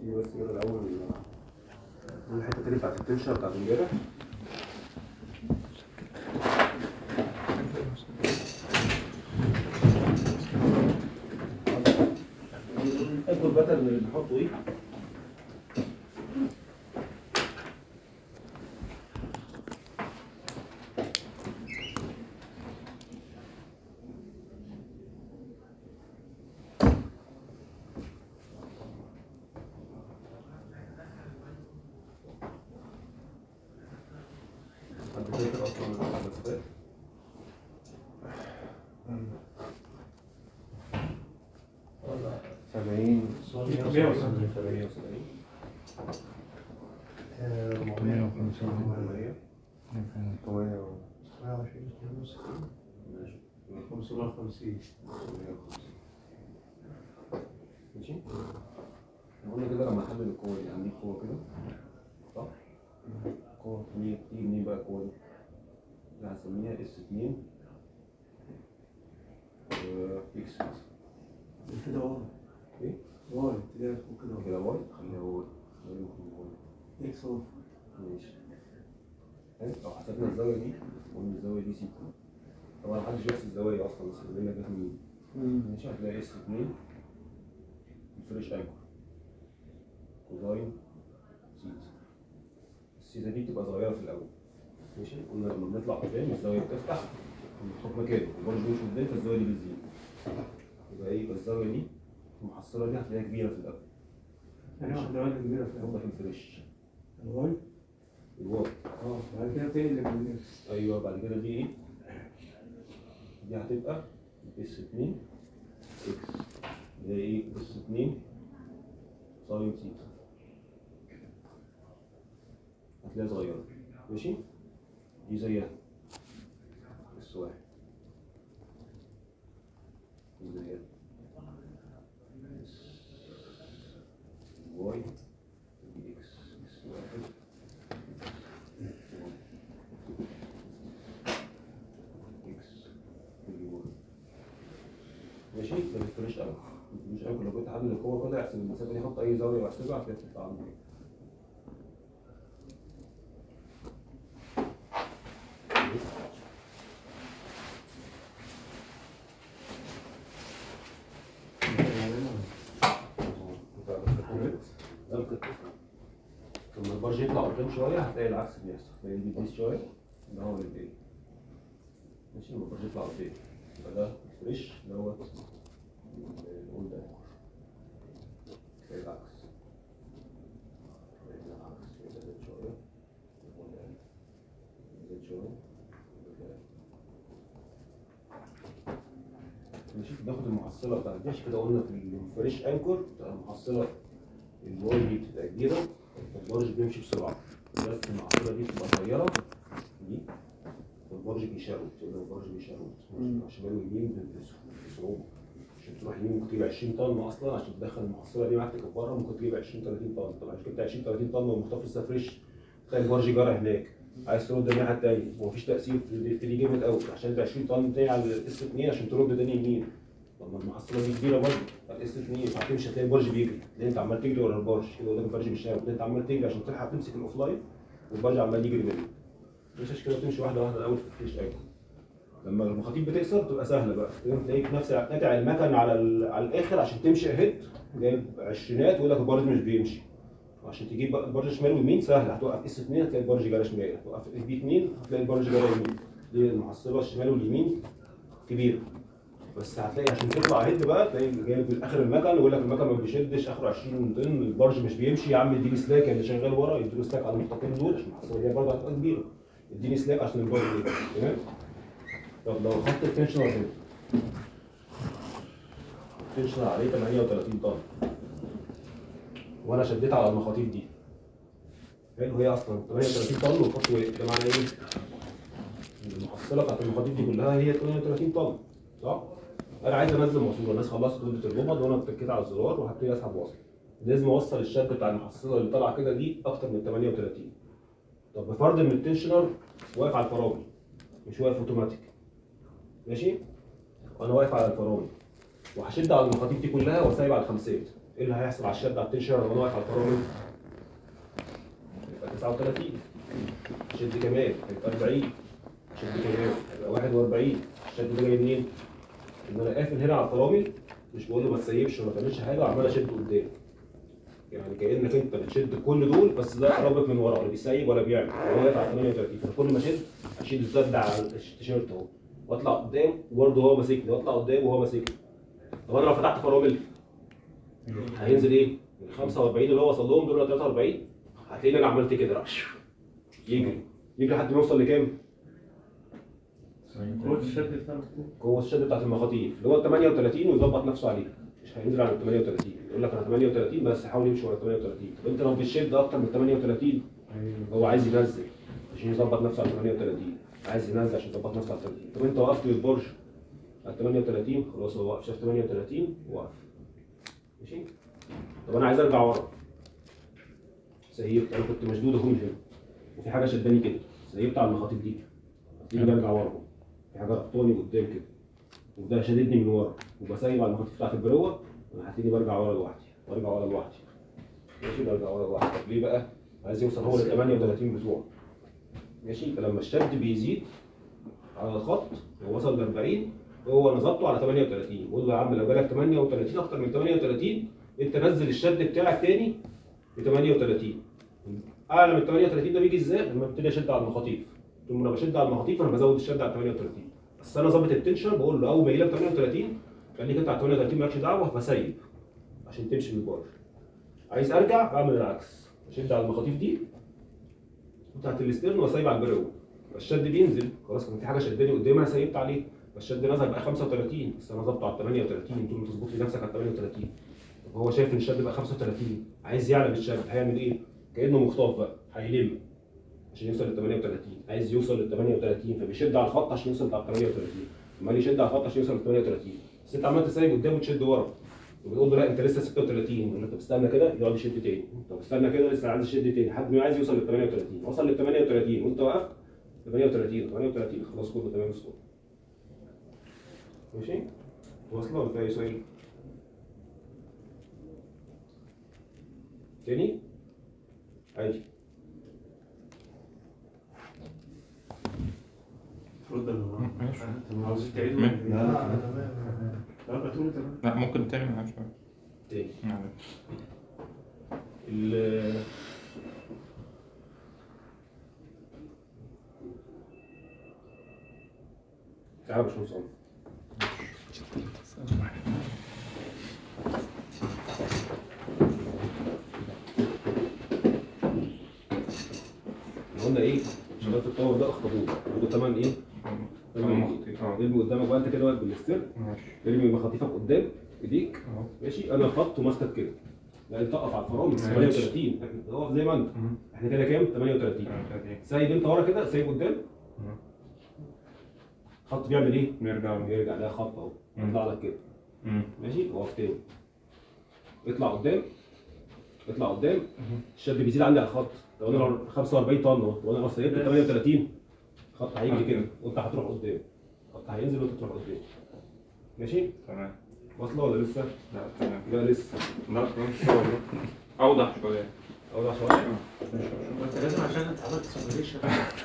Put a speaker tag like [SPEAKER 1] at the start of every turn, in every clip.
[SPEAKER 1] دي بس كده الاول الحته التانية بتاعت التنشر بتاعت امبارح اكبر باترن اللي بنحطه ايه؟ حد فاكر اصلا المسافات؟ سبعين
[SPEAKER 2] مية وسبعين.
[SPEAKER 1] سبعين وسبعين
[SPEAKER 2] مية وخمسين.
[SPEAKER 1] مية تمانية و- ماشي
[SPEAKER 2] 550
[SPEAKER 1] ماشي احنا قلنا كده لما نحلل القوة دي عندي قوة كده صح؟ قوة تيجي تيجي منين بقى القوة دي؟ دي هنسميها اس 2 اكس مثلا
[SPEAKER 2] كده واي
[SPEAKER 1] ايه؟
[SPEAKER 2] واي اتجاه فوق كده واي
[SPEAKER 1] كده واي خليها واي خليها واي
[SPEAKER 2] اكس واي
[SPEAKER 1] ماشي حلو لو حسبنا الزاوية دي قلنا الزاوية دي سيتا طبعا محدش بيحسب الزوايا اصلا بس بيقول لك احنا مين ماشي هتلاقي اس 2 فريش انكر كوزاين سيتا السيتا دي بتبقى صغيرة في الأول ماشي قلنا لما بنطلع قدام الزاوية بتفتح بنحط مكانه البرج بيمشي قدام فالزاوية دي بتزيد يبقى ايه يبقى الزاوية دي المحصلة دي هتلاقيها كبيرة في الأول
[SPEAKER 2] يعني واحدة واحدة كبيرة في
[SPEAKER 1] تحطها في الفريش
[SPEAKER 2] الواي
[SPEAKER 1] الواي
[SPEAKER 2] اه بعد كده تقلب الاكس
[SPEAKER 1] ايوه بعد كده دي ايه؟ دي هتبقى اس 2 اكس اللي هي ايه؟ اس 2 ساين ثيتا هتلاقيها صغيرة ماشي؟ دي زيها اس واحد دي زيها اس واي دي اكس اس واحد اكس مليون ماشي ده بالفريش قوي مش قوي لو كنت حامل القوه كده احسب المسافه دي حط اي زاويه واحسبها هتلاقي بتطلع عندي لما البرج يطلع قدام شويه هتلاقي العكس بيحصل هتلاقي دي بيس شويه ده هو اللي بيجي ماشي لما البرج يطلع قدام يبقى ده فريش دوت نقول ده تلاقي العكس تلاقي ده العكس يبقى زاد شويه وده زاد شويه وده ماشي بناخد المحصله بتاعت دي عشان كده قلنا في الفريش انكور بتاع المحصله الواي دي بتبقى كبيره البرج بيمشي بسرعه بس المحصله دي بتبقى صغيره دي والبرج بيشاوت كده البرج بيشاوت على شمال ويمين بصعوبه عشان تروح يمين ممكن تجيب 20 طن اصلا عشان تدخل المحصله دي معاك تكبرها ممكن تجيب 20 30 طن طب عشان جبت 20 30 طن ومحتفظ فريش تلاقي البرج جرى هناك عايز ترد الناحيه التانيه ومفيش تاثير في في دي جامد قوي عشان انت 20 طن تاني على الاس 2 عشان ترد تاني يمين طب ما المحصله دي كبيره برضه الاس 2 هتمشي هتلاقي البرج بيجري تلاقي انت عمال تجري ورا البرج كده قدام البرج بيشاور تلاقي انت عمال تجري عشان تلحق تمسك الاوف لاين والبرج عمال يجري منك مش عشان كده تمشي واحده واحده الاول في الفيش ايوه لما المخاطيف بتقصر تبقى سهله بقى تقوم تلاقيك نفس قاطع المكن على ال- على الاخر عشان تمشي اهيد جايب عشرينات ويقول لك البرج مش بيمشي عشان تجيب بقى البرج شمال ويمين سهل هتوقف اس 2 هتلاقي البرج جرى شمال هتوقف اس بي 2 هتلاقي البرج جرى يمين دي المحصله الشمال واليمين كبيره بس هتلاقي عشان تطلع هيد بقى تلاقي جايب من اخر المكن ويقول لك المكن ما بيشدش اخره 20 طن البرج مش بيمشي يا عم اديني سلاك اللي شغال ورا يديله سلاك على المحطتين دول عشان المحصله دي برضه هتبقى كبيره اديني سلاك عشان البرج يبقى تمام طب لو خدت التنشنر هيد التنشنر عليه 38 طن وانا شديت على المخاطيف دي حلو هي اصلا 38 طن والخط وقف ده معناه ايه؟ إن المحصله بتاعت المخاطيف دي كلها هي 38 طن صح؟ انا عايز انزل ماسوره الناس خلصت مده الربط وانا اتكيت على الزرار وهبتدي اسحب واصل لازم اوصل الشد بتاع المحصله اللي طالعه كده دي اكتر من 38 طب بفرض ان التنشنر واقف على الفرامل مش واقف اوتوماتيك ماشي؟ وانا واقف على الفرامل وهشد على المخاطيف دي كلها واسيب على الخمسات ايه اللي هيحصل على الشد على التنشن لما انا واقف على الفرامل؟ يبقى 39 شد كمان هيبقى 40 شد كمان هيبقى 41 الشد ده جاي منين؟ ان انا قافل هنا على الفرامل مش بقول له ما تسيبش وما تعملش حاجه وعمال اشد قدام يعني كانك انت بتشد كل دول بس ده قربك من ورا ولا بيسيب ولا بيعمل هو واقف على 38 فانا كل ما اشد اشيل الزد على التيشيرت اهو واطلع قدام وبرده هو ماسكني واطلع قدام وهو ماسكني طب انا لو فتحت فرامل هينزل ايه؟ ال 45 اللي هو وصل لهم دول 43 هتلاقيني انا عملت كده راح يجري يجري لحد ما يوصل لكام؟
[SPEAKER 2] قوة الشد بتاعك
[SPEAKER 1] قوه الشد بتاعت المخاطيف اللي هو 38 ويظبط نفسه عليه مش هينزل على ال 38 يقول لك انا 38 بس حاول يمشي ورا 38 طب انت لو بتشد اكتر من 38 هو عايز ينزل عشان يظبط نفسه على 38 عايز ينزل عشان يظبط نفسه على 30 طب انت وقفت بالبرج على 38 خلاص هو واقف شاف 38 وقف ماشي طب انا عايز ارجع ورا سيبت انا كنت مشدود اهو من هنا وفي حاجه شداني كده سيبت على المخاطيف دي هتيجي برجع ورا اهو في حاجه ربطاني قدام كده وده شددني من ورا وبسيب على المخاطيف بتاعت البروه انا هتيجي برجع ورا لوحدي وارجع ورا لوحدي ماشي برجع ورا لوحدي طب ليه بقى؟ عايز يوصل هو لل 38 بتوعه ماشي فلما الشد بيزيد على الخط هو وصل ل 40 هو انا ظبطه على 38 بقول له يا عم لو جالك 38 اكتر من 38 انت نزل الشد بتاعك تاني ل 38 اعلى من 38 ده بيجي ازاي؟ لما ابتدي اشد على المخاطيف ثم انا بشد على المخاطيف انا بزود الشد على 38 بس انا ظابط التنشن بقول له اول ما يجي لك 38 خليك انت على 38 مالكش دعوه بسيب عشان تمشي بالبار عايز ارجع بعمل العكس اشد على المخاطيف دي بتاعت الاسترن واسيب على البرو فالشد بينزل خلاص كان في حاجه شداني قدام انا سيبت عليه فالشد نزل بقى 35 بس انا ظابطه على 38 انت اللي تظبط لي نفسك على 38 طب هو شايف ان الشد بقى 35 عايز يعلى بالشد هيعمل ايه؟ كانه مخطاف بقى هيلم عشان يوصل لل 38 عايز يوصل لل 38 فبيشد على الخط عشان يوصل على 38 امال يشد على الخط عشان يوصل لل 38 بس انت عمال تسيب قدام وتشد ورا وبتقول له لا انت لسه 36 يقول لك طب استنى كده يقعد يشد تاني طب استنى كده لسه عايز يشد تاني لحد ما عايز يوصل لل 38 وصل لل 38 وانت وقفت 38 38 خلاص كله تمام الصوت ماشي واصله ولا في اي سؤال؟ تاني عادي
[SPEAKER 2] ترد ولا
[SPEAKER 3] ماشي.
[SPEAKER 2] انت عاوز تعيد
[SPEAKER 3] ماشي.
[SPEAKER 2] لا لا لا تقول تمام
[SPEAKER 3] لا ممكن تاني معاه شوية
[SPEAKER 1] تاني
[SPEAKER 3] معلش.
[SPEAKER 1] ال تعالى يا باشمهندس عمر. إحنا قلنا ايه؟ شباب التطور ده اخطبوط وده تمام ايه؟ تمام
[SPEAKER 3] مخطيط، اه.
[SPEAKER 1] ارمي قدامك بقى انت كده واقف بالاستر
[SPEAKER 3] ماشي
[SPEAKER 1] ارمي مخاطيفك قدام ايديك
[SPEAKER 3] اهو
[SPEAKER 1] ماشي انا خط وماسكك كده لا انت اقف على الفرامل
[SPEAKER 3] ماشي.
[SPEAKER 1] 38 احنا اقف زي ما انت
[SPEAKER 3] مم.
[SPEAKER 1] احنا كده كام 38
[SPEAKER 3] تلاتين.
[SPEAKER 1] سايب انت ورا كده سايب قدام
[SPEAKER 3] مم.
[SPEAKER 1] خط بيعمل ايه؟
[SPEAKER 3] نرجع
[SPEAKER 1] بيرجع ده خط اهو
[SPEAKER 3] مم.
[SPEAKER 1] يطلع لك كده
[SPEAKER 3] مم.
[SPEAKER 1] ماشي واقف تاني اطلع قدام اطلع قدام الشد بيزيد عندي على الخط لو انا لو 45 طن اهو وانا لو سيبت 38 الخط هيجري كده وانت هتروح قدام الخط هينزل وانت تروح قدام ماشي
[SPEAKER 3] تمام
[SPEAKER 1] واصله ولا لسه؟
[SPEAKER 3] لا تمام
[SPEAKER 1] لا لسه
[SPEAKER 3] لا تمام شوية اوضح شوية
[SPEAKER 1] اوضح شويه
[SPEAKER 2] انت لازم عشان انت عملت سيموليشن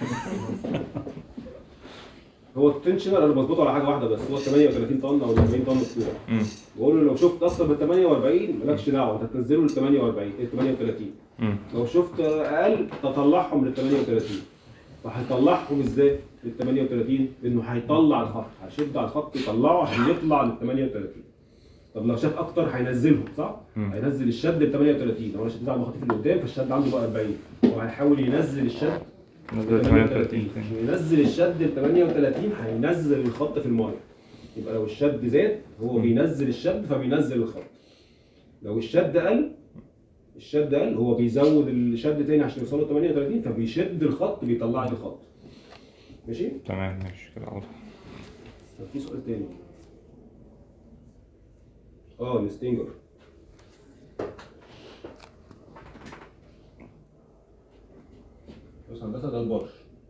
[SPEAKER 1] هو التنشنر انا بظبطه على حاجه واحده بس هو 38 طن او 40 طن بتوعه
[SPEAKER 3] مم.
[SPEAKER 1] بقول له لو شفت اكتر من 48 مالكش دعوه انت هتنزله ل 48 ل 38
[SPEAKER 3] مم.
[SPEAKER 1] لو شفت اقل تطلعهم لل 38 فهيطلعهم ازاي لل 38 لانه هيطلع الخط هيشد على الخط يطلعه عشان يطلع لل 38 طب لو شاف اكتر هينزلهم صح؟
[SPEAKER 3] مم.
[SPEAKER 1] هينزل الشد ل 38 لو انا شديت على المخاطيف اللي قدام فالشد عنده بقى 40 هو هيحاول ينزل الشد
[SPEAKER 3] نزل 38 تاني
[SPEAKER 1] عشان ينزل الشد ل 38 هينزل الخط في المايه يبقى لو الشد زاد هو
[SPEAKER 3] مم.
[SPEAKER 1] بينزل الشد فبينزل الخط لو الشد قل الشد قل هو بيزود الشد تاني عشان يوصل له 38 فبيشد الخط بيطلع لي الخط ماشي؟
[SPEAKER 3] تمام ماشي كده اوضح
[SPEAKER 1] طب في سؤال تاني اه الستينجر بص هندسه ده البرش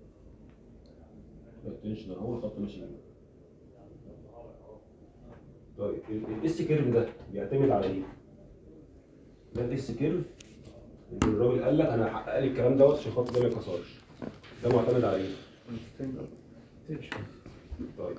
[SPEAKER 1] ده التنشن اهو الخط ماشي بيه طيب ال- الاس كيرف ده بيعتمد على ايه؟ ده الاس كيرف اللي الراجل قال لك انا هحقق لي الكلام دوت عشان خاطر ده ما يكسرش ده معتمد على ايه؟
[SPEAKER 2] تنشن
[SPEAKER 1] طيب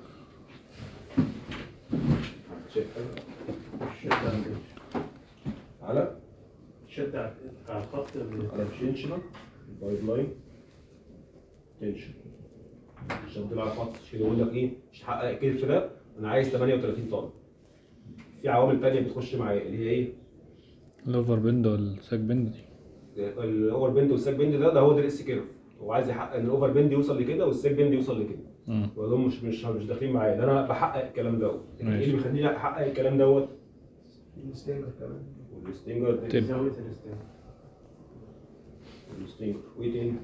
[SPEAKER 1] شايف حاجه؟
[SPEAKER 2] الشد على
[SPEAKER 1] على
[SPEAKER 2] الشد على على الخط اللي-
[SPEAKER 1] على التنشن البايب لاين تنشن الشد على الخط عشان كده يقول لك ايه مش هحقق الكيرف ده انا عايز 38 طن في عوامل تانية بتخش معايا اللي هي ايه؟
[SPEAKER 4] الاوفر بند والساك بند دي
[SPEAKER 1] الاوفر بند والساك بند ده ده هو ده الاس كيرف هو عايز يحقق ان الاوفر بند يوصل لكده والساك بند يوصل لكده
[SPEAKER 4] مم.
[SPEAKER 1] ودول مش مش مش داخلين معايا ده انا بحقق الكلام دوت ايه
[SPEAKER 4] ماشي.
[SPEAKER 1] اللي بيخليني احقق الكلام دوت
[SPEAKER 2] الستينجر كمان
[SPEAKER 1] والستينجر ده
[SPEAKER 4] تب.
[SPEAKER 2] زاوية الستينجر
[SPEAKER 1] والستينجر وايه تاني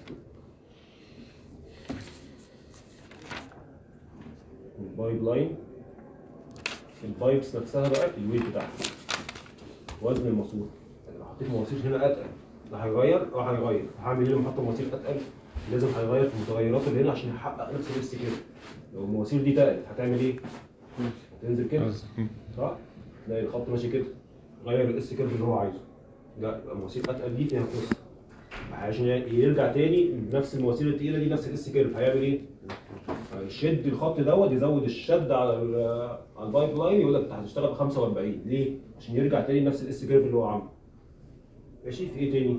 [SPEAKER 1] البايب لاين البايبس نفسها بقى الويت بتاعها وزن الماسوره يعني لو حطيت مواسير هنا اتقل ده هيغير اه هيغير هعمل ايه لما احط مواسير اتقل لازم هيغير في المتغيرات اللي هنا عشان يحقق نفس الاس كده لو المواسير دي تقلت هتعمل ايه؟ هتنزل كده
[SPEAKER 4] بس.
[SPEAKER 1] صح؟ تلاقي الخط ماشي كده غير الاس كيرف اللي هو عايزه لا يبقى المواسير اتقل دي فيها قصه عشان يرجع تاني بنفس المواسير التقيله دي نفس الاس كيرف هيعمل ايه؟ هيشد الخط دوت يزود الشد على ال- على البايب لاين يقول لك انت هتشتغل ب 45 ليه؟ عشان يرجع تاني نفس الاس كيرف اللي هو عامله ماشي في ايه تاني؟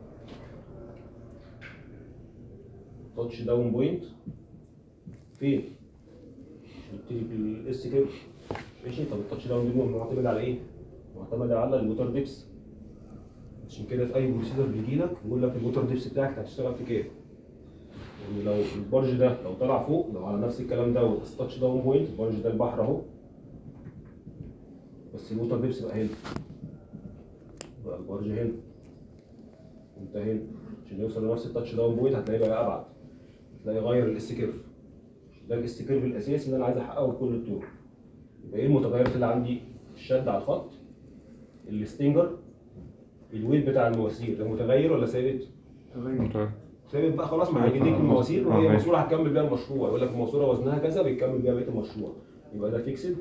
[SPEAKER 1] تاتش داون بوينت فين؟ عشان نبتدي بالاس كيرف ماشي طب التاتش داون دي معتمد على ايه؟ معتمد على الموتور ديبس عشان كده في اي بروسيدر بيجي لك بيقول لك الموتور ديبس بتاعك أنت هتشتغل في كام؟ يعني لو البرج ده لو طلع فوق لو على نفس الكلام ده بس تاتش داون بوينت البرج ده البحر اهو بس الموتور ديبس بقى هنا بقى البرج هنا وانت هنا عشان يوصل لنفس التاتش داون بوينت هتلاقيه بقى ابعد هتلاقيه غير الاس كيرف ده الاس كيرف الاساسي اللي انا عايز احققه بكل الطرق يبقى ايه المتغيرات اللي عندي الشد على الخط الستينجر الويت بتاع المواسير ده متغير ولا ثابت؟
[SPEAKER 3] متغير.
[SPEAKER 1] ثابت بقى خلاص ما هيديك المواسير
[SPEAKER 3] آه،
[SPEAKER 1] وهي
[SPEAKER 3] ماشي.
[SPEAKER 1] ماسوره هتكمل بيها المشروع يقول لك الماسوره وزنها كذا بيكمل بيها بقيه المشروع يبقى ده فيكسد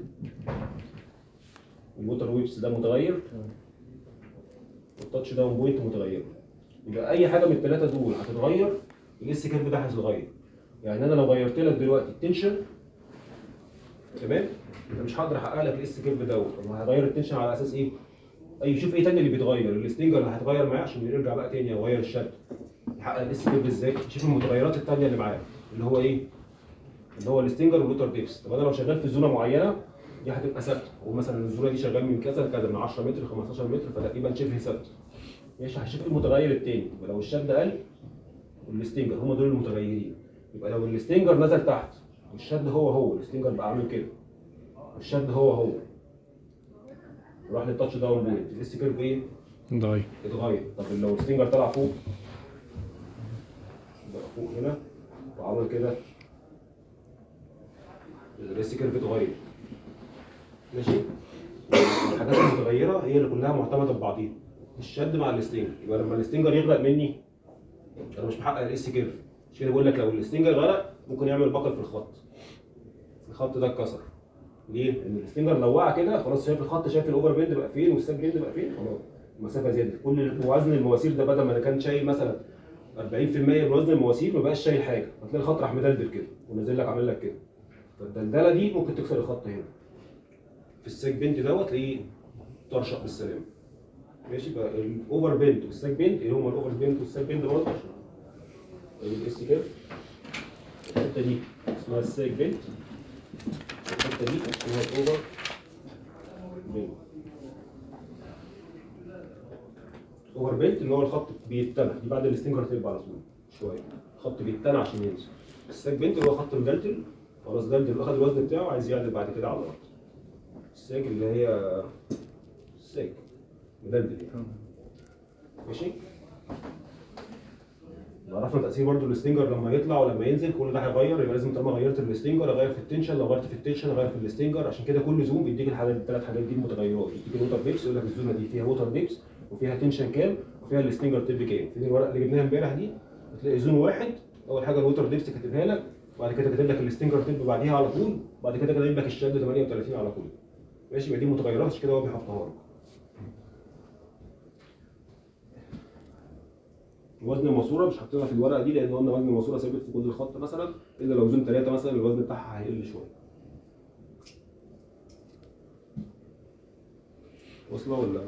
[SPEAKER 1] الووتر ويبس ده متغير والتاتش داون بوينت متغير يبقى اي حاجه من الثلاثه دول هتتغير الاس كيرف ده هيتغير يعني انا لو غيرت لك دلوقتي التنشن تمام انت مش هقدر احقق لك الاس كيرف دوت طب هغير التنشن على اساس ايه؟ اي شوف ايه تاني اللي بيتغير الستينجر اللي هيتغير معاه عشان يرجع بقى تاني يغير الشد يحقق الاس كيرف ازاي؟ شوف المتغيرات التانيه اللي معاه اللي هو ايه؟ اللي هو الستينجر والوتر ديبس طب انا لو شغال في زونه معينه دي هتبقى ثابته ومثلا الزونه دي شغال من كذا لكذا من 10 متر 15 متر فتقريبا شبه ثابت ماشي هشوف المتغير التاني يبقى لو الشد قل والستينجر هم دول المتغيرين يبقى لو الستينجر نزل تحت والشد هو هو الستينجر بقى عامل كده والشد هو هو راح للتاتش داون بوينت الاس كيرف ايه؟
[SPEAKER 4] ضايع
[SPEAKER 1] اتغير طب لو الستينجر طلع فوق بقى فوق هنا وعمل كده الاس كيرف اتغير ماشي الحاجات المتغيره هي اللي كلها معتمده ببعضيها الشد مع الستينجر يبقى لما الستينجر يغرق مني انا مش محقق الاس كيرف عشان كده بقول لك لو الستينجر غرق ممكن يعمل بقر في الخط الخط ده اتكسر ليه؟ لان الستينجر لو وقع كده خلاص شايف الخط شايف الاوفر بيند بقى فين والساب بيند بقى فين خلاص المسافه زادت كل وزن المواسير ده بدل ما انا كان شايل مثلا 40% من وزن المواسير ما بقاش شايل حاجه هتلاقي الخط راح مدلدل كده ونازل لك عامل لك كده فالدلدله دي ممكن تكسر الخط هنا في الساك بيند دوت تلاقيه طرشق بالسلامه ماشي بقى الاوفر بيند والساك بيند اللي هم الاوفر بيند والساك بيند برضه الاس كده الحته دي اسمها الساك بيند الحته دي اسمها الاوفر بيند اوفر بيلت ان هو الخط بيتنى دي بعد الستينجر تيب على طول شويه الخط بيتنى عشان ينزل الساك بنت اللي هو خط مدلدل خلاص دلدل واخد الوزن بتاعه عايز يعدل بعد كده على الارض الساك اللي هي الساك مدلدل يعني ماشي عرفنا تاثير برضو الستينجر لما يطلع ولما ينزل كل ده هيغير يبقى لازم طالما غيرت الستينجر اغير في التنشن لو غيرت في التنشن اغير في الستينجر عشان كده كل زوم بيديك الحاجات الثلاث حاجات دي المتغيرات يديك الوتر ديبس يقول لك الزونه دي فيها ووتر ديبس وفيها تنشن كام وفيها الستينجر تيب كام في الورقه اللي جبناها امبارح دي هتلاقي زون واحد اول حاجه الووتر ديبس كاتبها لك وبعد كده كاتب لك الستينجر تيب بعديها على طول بعد كده كاتب لك الشد 38 على طول ماشي يبقى دي متغيرات عشان كده هو بيحطها لك وزن الماسوره مش حاطينها في الورقه دي لان قلنا وزن الماسوره ثابت في كل الخط مثلا الا لو زون ثلاثه مثلا الوزن بتاعها هيقل شويه واصله ولا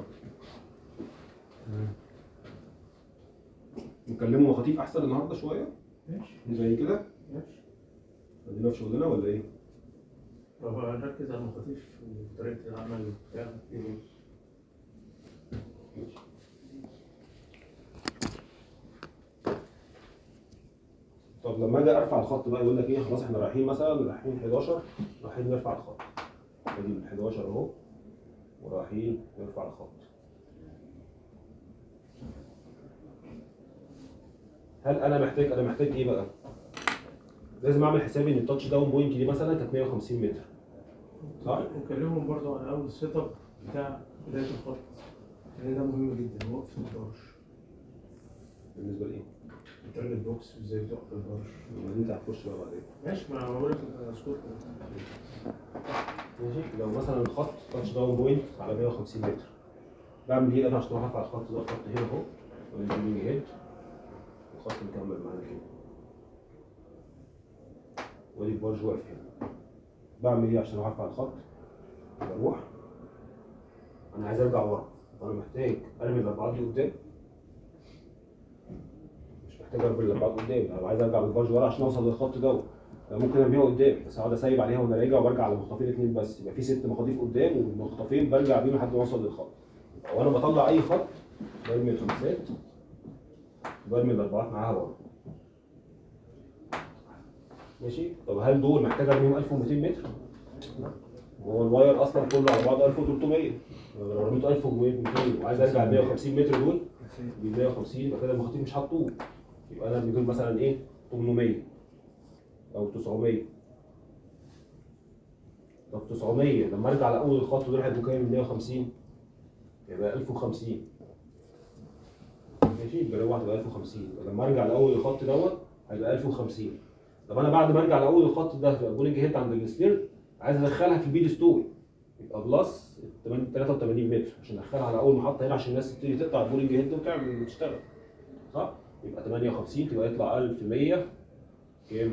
[SPEAKER 1] نكلمه مخاطيف احسن النهارده شويه
[SPEAKER 2] ماشي
[SPEAKER 1] زي كده
[SPEAKER 2] ماشي
[SPEAKER 1] ادينا في شغلنا ولا ايه؟
[SPEAKER 2] طب هنركز على المخاطيف وطريقة العمل بتاع
[SPEAKER 1] طب لما اجي ارفع الخط بقى يقول لك ايه خلاص احنا رايحين مثلا رايحين 11 رايحين نرفع الخط ادي من 11 اهو ورايحين نرفع الخط هل انا محتاج انا محتاج ايه بقى؟ لازم اعمل حسابي ان التاتش داون بوينت دي مثلا كانت 150 متر صح؟
[SPEAKER 2] وكلمهم برضه على أول سيت اب بتاع بداية الخط لأن ده مهم جدا وقف البرش
[SPEAKER 1] بالنسبه لايه؟
[SPEAKER 2] التارجت بوكس وازاي تقف البرش
[SPEAKER 1] لما انت هتخش بقى بعدين
[SPEAKER 2] ماشي ما بقول لك اسكت
[SPEAKER 1] ماشي لو مثلا الخط تاتش داون بوينت على 150 متر بعمل ايه انا عشان اروح ارفع الخط ده الخط هنا اهو والبيلنج هيد والخط مكمل معانا كده وادي البارج واقف هنا بعمل ايه عشان اروح ارفع الخط بروح انا عايز ارجع ورا وانا محتاج ارمي الاربعات دي قدام مش محتاج ارمي الاربعات قدام انا عايز ارجع بالبارج ورا عشان اوصل للخط دوت ممكن ارميها قدام بس اقعد اسيب عليها وانا راجع وبرجع على مخطفين اثنين بس يبقى في ست مخاطيف قدام والمخطفين برجع بيهم لحد ما اوصل للخط وانا بطلع اي خط برمي الخمسات برمي الاربعات معاها ورا ماشي طب هل دول محتاج ارميهم 1200 متر؟ هو الواير اصلا كله على بعضه 1300 لو رميته 1200 وعايز ارجع 150 متر دول ب 150 يبقى كده المخاطيف مش هتطول يبقى انا ارمي دول مثلا ايه 800 او 900 طب 900 لما ارجع لاول الخط دول هيبقوا كام من 150 يبقى 1050 ماشي يبقى هو هتبقى 1050 يبقى لما ارجع لاول الخط دوت هيبقى 1050 طب انا بعد ما ارجع لاول الخط ده هتبقى بولينج هيت عند الستير عايز ادخلها في البيد ستوري يبقى بلس 83 متر عشان ادخلها على اول محطه هنا عشان الناس تبتدي تقطع البولينج هيد وتعمل وتشتغل صح؟ يبقى 58 تبقى يطلع 1100 كام؟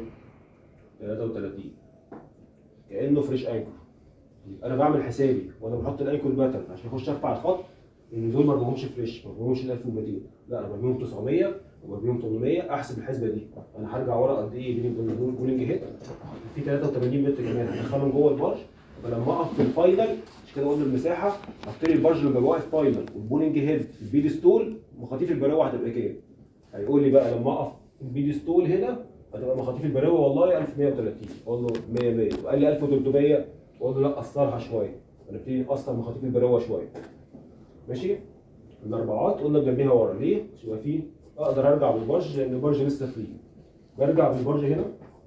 [SPEAKER 1] 33 كانه فريش انكر يبقى انا بعمل حسابي وانا بحط الانكر باترن عشان اخش ارفع الخط ان دول ما برميهمش فريش ما برميهمش ال 1200 لا انا برميهم 900 وبرميهم 800 احسب الحسبه دي انا هرجع ورا قد ايه بين البولينج هيت في 83 متر كمان هدخلهم جوه البارج فلما اقف في الفاينل مش كده قلنا المساحه هبتدي البارج لما يبقى واقف فاينل والبولينج هيد البيد ستول مخاطيف البراوه هتبقى كام؟ هيقول لي بقى لما اقف في البيد ستول هنا هتبقى مخاطيف البراوه والله 1130 اقول له 100 100 وقال لي 1300 اقول له لا قصرها شويه هنبتدي نقصر مخاطيف البراوه شويه ماشي الاربعات قلنا بنرميها ورا ليه؟ عشان يبقى فيه اقدر ارجع بالبارج لان البارج لسه فري برجع بالبارج هنا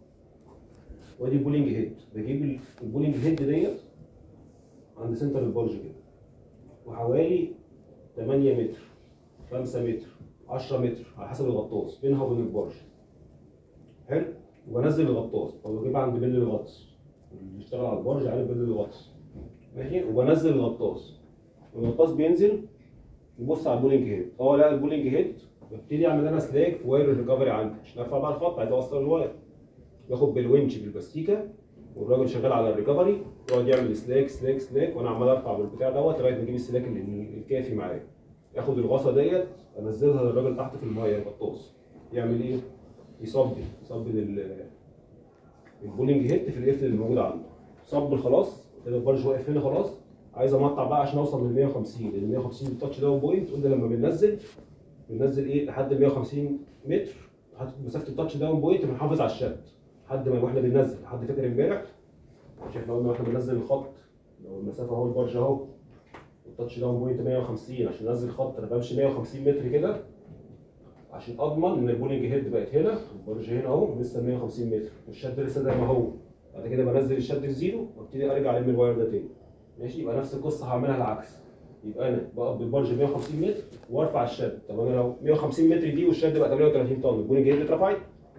[SPEAKER 1] وادي بولينج هيد بجيب البولينج هيد ديت عند سنتر البارج كده وحوالي 8 متر 5 متر 10 متر على حسب الغطاس بينها وبين البارج حلو وبنزل الغطاس او بجيب عند بل الغطس اللي بيشتغل على البارج عارف بل الغطس ماشي وبنزل الغطاس الغطاس بينزل يبص على البولينج هيد اه لا البولينج هيد ببتدي اعمل انا سلاك في واير الريكفري عندي عشان ارفع بقى الخط عايز اوصل الواير باخد بالونش بالبستيكه والراجل شغال على الريكفري يقعد يعمل سلاك سلاك سلاك وانا عمال ارفع بالبتاع دوت لغايه ما اجيب السلاك اللي- الكافي معايا ياخد الغصه ديت انزلها للراجل تحت في الميه الغطاس يعمل ايه؟ يصب يصب ال- البولينج هيت في القفل اللي موجود عنده صب خلاص كده البارج واقف هنا خلاص عايز امطع بقى عشان اوصل لل 150 لان 150 التاتش داون بوينت قلنا لما بننزل بننزل ايه لحد ال 150 متر حاطط مسافه التاتش داون بوينت بنحافظ على الشد لحد ما واحنا بننزل حد فاكر امبارح مش احنا قلنا واحنا بننزل الخط لو المسافه اهو البارج اهو التاتش داون بوينت 150 عشان انزل خط انا بمشي 150 متر كده عشان اضمن ان البولينج هيد بقت هنا البارج هنا اهو لسه 150 متر والشد لسه زي ما هو بعد كده بنزل الشد لزيرو وابتدي ارجع الم الواير ده تاني ماشي يبقى نفس القصه هعملها العكس يبقى انا بقف بالبارج 150 متر وارفع الشد طب انا لو 150 متر دي والشد بقى 38 طن البولينج هيد اترفعت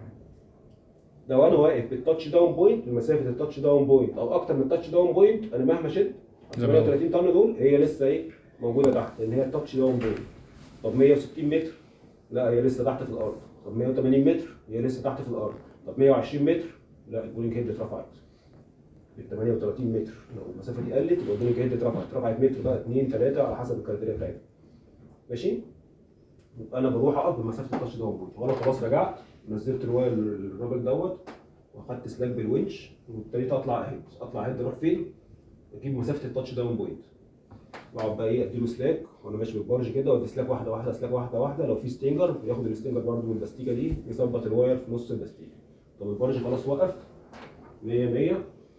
[SPEAKER 1] لو انا واقف بالتاتش داون بوينت بمسافه التاتش داون بوينت او اكتر من التاتش داون بوينت انا مهما شد
[SPEAKER 4] زي ما هو.
[SPEAKER 1] 38 طن دول هي لسه ايه موجوده تحت لان هي التاتش داون بوينت طب 160 متر لا هي لسه تحت في الارض طب 180 متر هي لسه تحت في الارض طب 120 متر لا البولينج هيد اترفعت ال 38 متر لو المسافه دي قلت يبقى البولينج هيد اترفعت اترفعت متر بقى 2 3 على حسب الكريتيريا بتاعتها ماشي يبقى انا بروح اقف بمسافه التاتش داون بوينت وانا خلاص رجعت نزلت الواير الراجل دوت واخدت سلاك بالونش وابتديت اطلع هيد اطلع هيد اروح فين؟ اجيب مسافه التاتش داون بوينت واقعد بقى ايه اديله سلاك وانا ماشي بالبارج كده وادي سلاك واحده واحده سلاك واحده واحده لو في ستينجر ياخد الستينجر برده من البستيكه دي يظبط الواير في نص البستيكه طب البارج خلاص وقف 100 100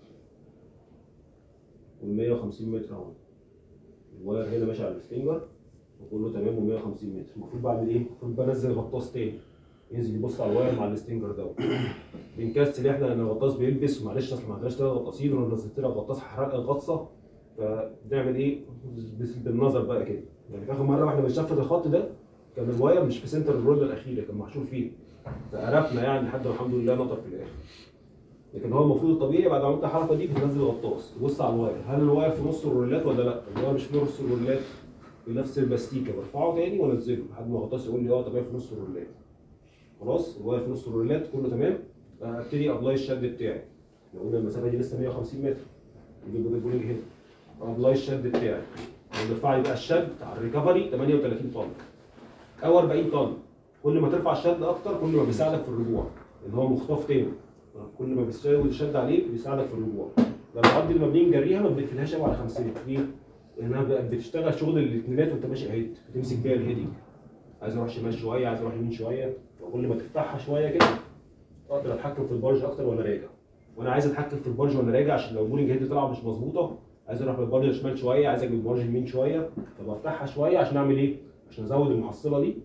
[SPEAKER 1] وال 150 متر اهو الواير هنا ماشي على الستينجر وكله تمام و 150 متر المفروض بعمل ايه؟ المفروض بنزل غطاس تاني ينزل يبص على الواير مع الستينجر دوت بنكسل احنا لان الغطاس بيلبس ومعلش اصل ما عندناش ثلاث غطاسين ولو نزلت لها غطاس حرق الغطسه فبنعمل ايه؟ بس- بالنظر بقى كده يعني اخر مره واحنا بنشفط الخط ده كان الواير مش في سنتر الرول الاخيره كان محشور فيه فقرفنا يعني لحد ما الحمد لله نطر في الاخر لكن هو المفروض الطبيعي بعد ما عملت الحركه دي بتنزل غطاس تبص على الواير هل الواير في نص الرولات ولا لا؟ الواير مش في نص الرولات بنفس البستيكه برفعه تاني وانزله لحد ما الغطاس يقول لي اه طب هي في نص الرولات خلاص الواير في نص الرولات كله تمام ابتدي ابلاي الشد بتاعي لو قلنا المسافه دي لسه 150 متر نجيب بوجه بولينج هنا ابلاي الشد بتاعي بيرفع لي بقى الشد على الريكفري 38 طن او 40 طن كل ما ترفع الشد اكتر كل ما بيساعدك في الرجوع لان هو مخطاف تاني كل ما بتزود الشد عليه بيساعدك في الرجوع لما نقضي لما بنيجي ما بنقفلهاش قوي على 50 ليه؟ لانها بقى بتشتغل شغل الاثنينات وانت ماشي هيد بتمسك بيها الهيدنج عايز اروح شمال شويه عايز اروح يمين شويه وكل ما تفتحها شويه كده اقدر اتحكم في البارج اكتر وانا راجع وانا عايز اتحكم في البارج وانا راجع عشان لو البولينج هيد طلع مش مظبوطه عايز اروح بالبارج شمال شويه عايز اجيب البارج يمين شويه فبفتحها شويه عشان اعمل ايه؟ عشان ازود المحصله دي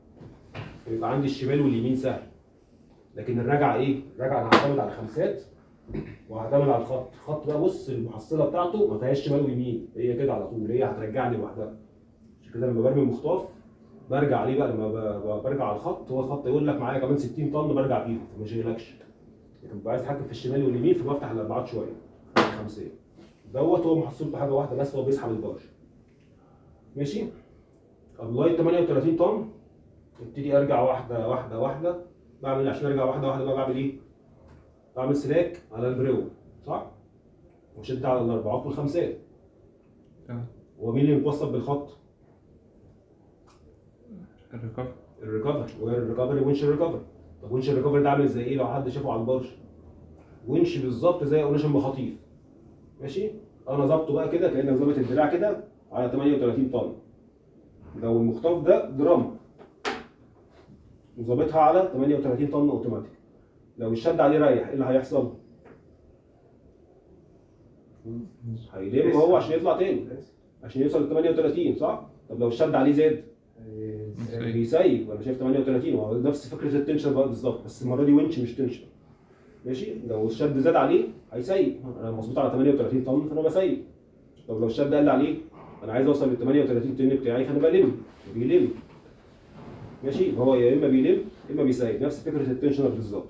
[SPEAKER 1] ويبقى عندي الشمال واليمين سهل لكن الرجعه ايه؟ الرجعه انا هعتمد على خمسات وهعتمد على الخط، الخط بقى بص المحصله بتاعته ما فيهاش شمال ويمين هي كده على طول هي هترجعني لوحدها عشان كده لما برمي مخطاف برجع عليه بقى لما ب- ب- برجع على الخط هو الخط يقول لك معايا كمان 60 طن برجع بيهم فما يشغلكش لكن ببقى عايز اتحكم في الشمال واليمين فبفتح الاربعات شويه الخمسيه دوت هو محصلته حاجه واحده بس هو بيسحب البارج ماشي طب لغايه 38 طن ابتدي ارجع واحده واحده واحده بعمل إيه؟ عشان ارجع واحده واحده بقى بعمل ايه؟ بعمل سلاك على البريو صح؟ وشد على الاربعات والخمسات
[SPEAKER 3] تمام
[SPEAKER 1] هو مين اللي متوصل بالخط؟
[SPEAKER 3] الريكفري
[SPEAKER 1] الريكفري والريكفري ونش الريكفري طب ونش الريكفري ده عامل زي ايه لو حد شافه على البرج؟ ونش بالظبط زي قناش المخاطيف ماشي؟ انا ظابطه بقى كده كانك ظابط الدراع كده على 38 طن لو المخطاف ده درام وظابطها على 38 طن اوتوماتيك لو الشد عليه رايح ايه اللي هيحصل؟ هيلم هو عشان يطلع تاني عشان يوصل ل 38 صح؟ طب لو الشد عليه زاد بيسيب وانا شايف 38 وهو نفس فكره التنشن بقى بالظبط بس المره دي ونش مش تنشن ماشي لو الشد زاد عليه هيسيب انا مظبوط على 38 طن فانا بسيب طب لو الشد قل عليه انا عايز اوصل لل 38 طن بتاعي فانا بلم بيلم ماشي هو يا اما بيلم يا اما بيسيب نفس فكره التنشنر بالظبط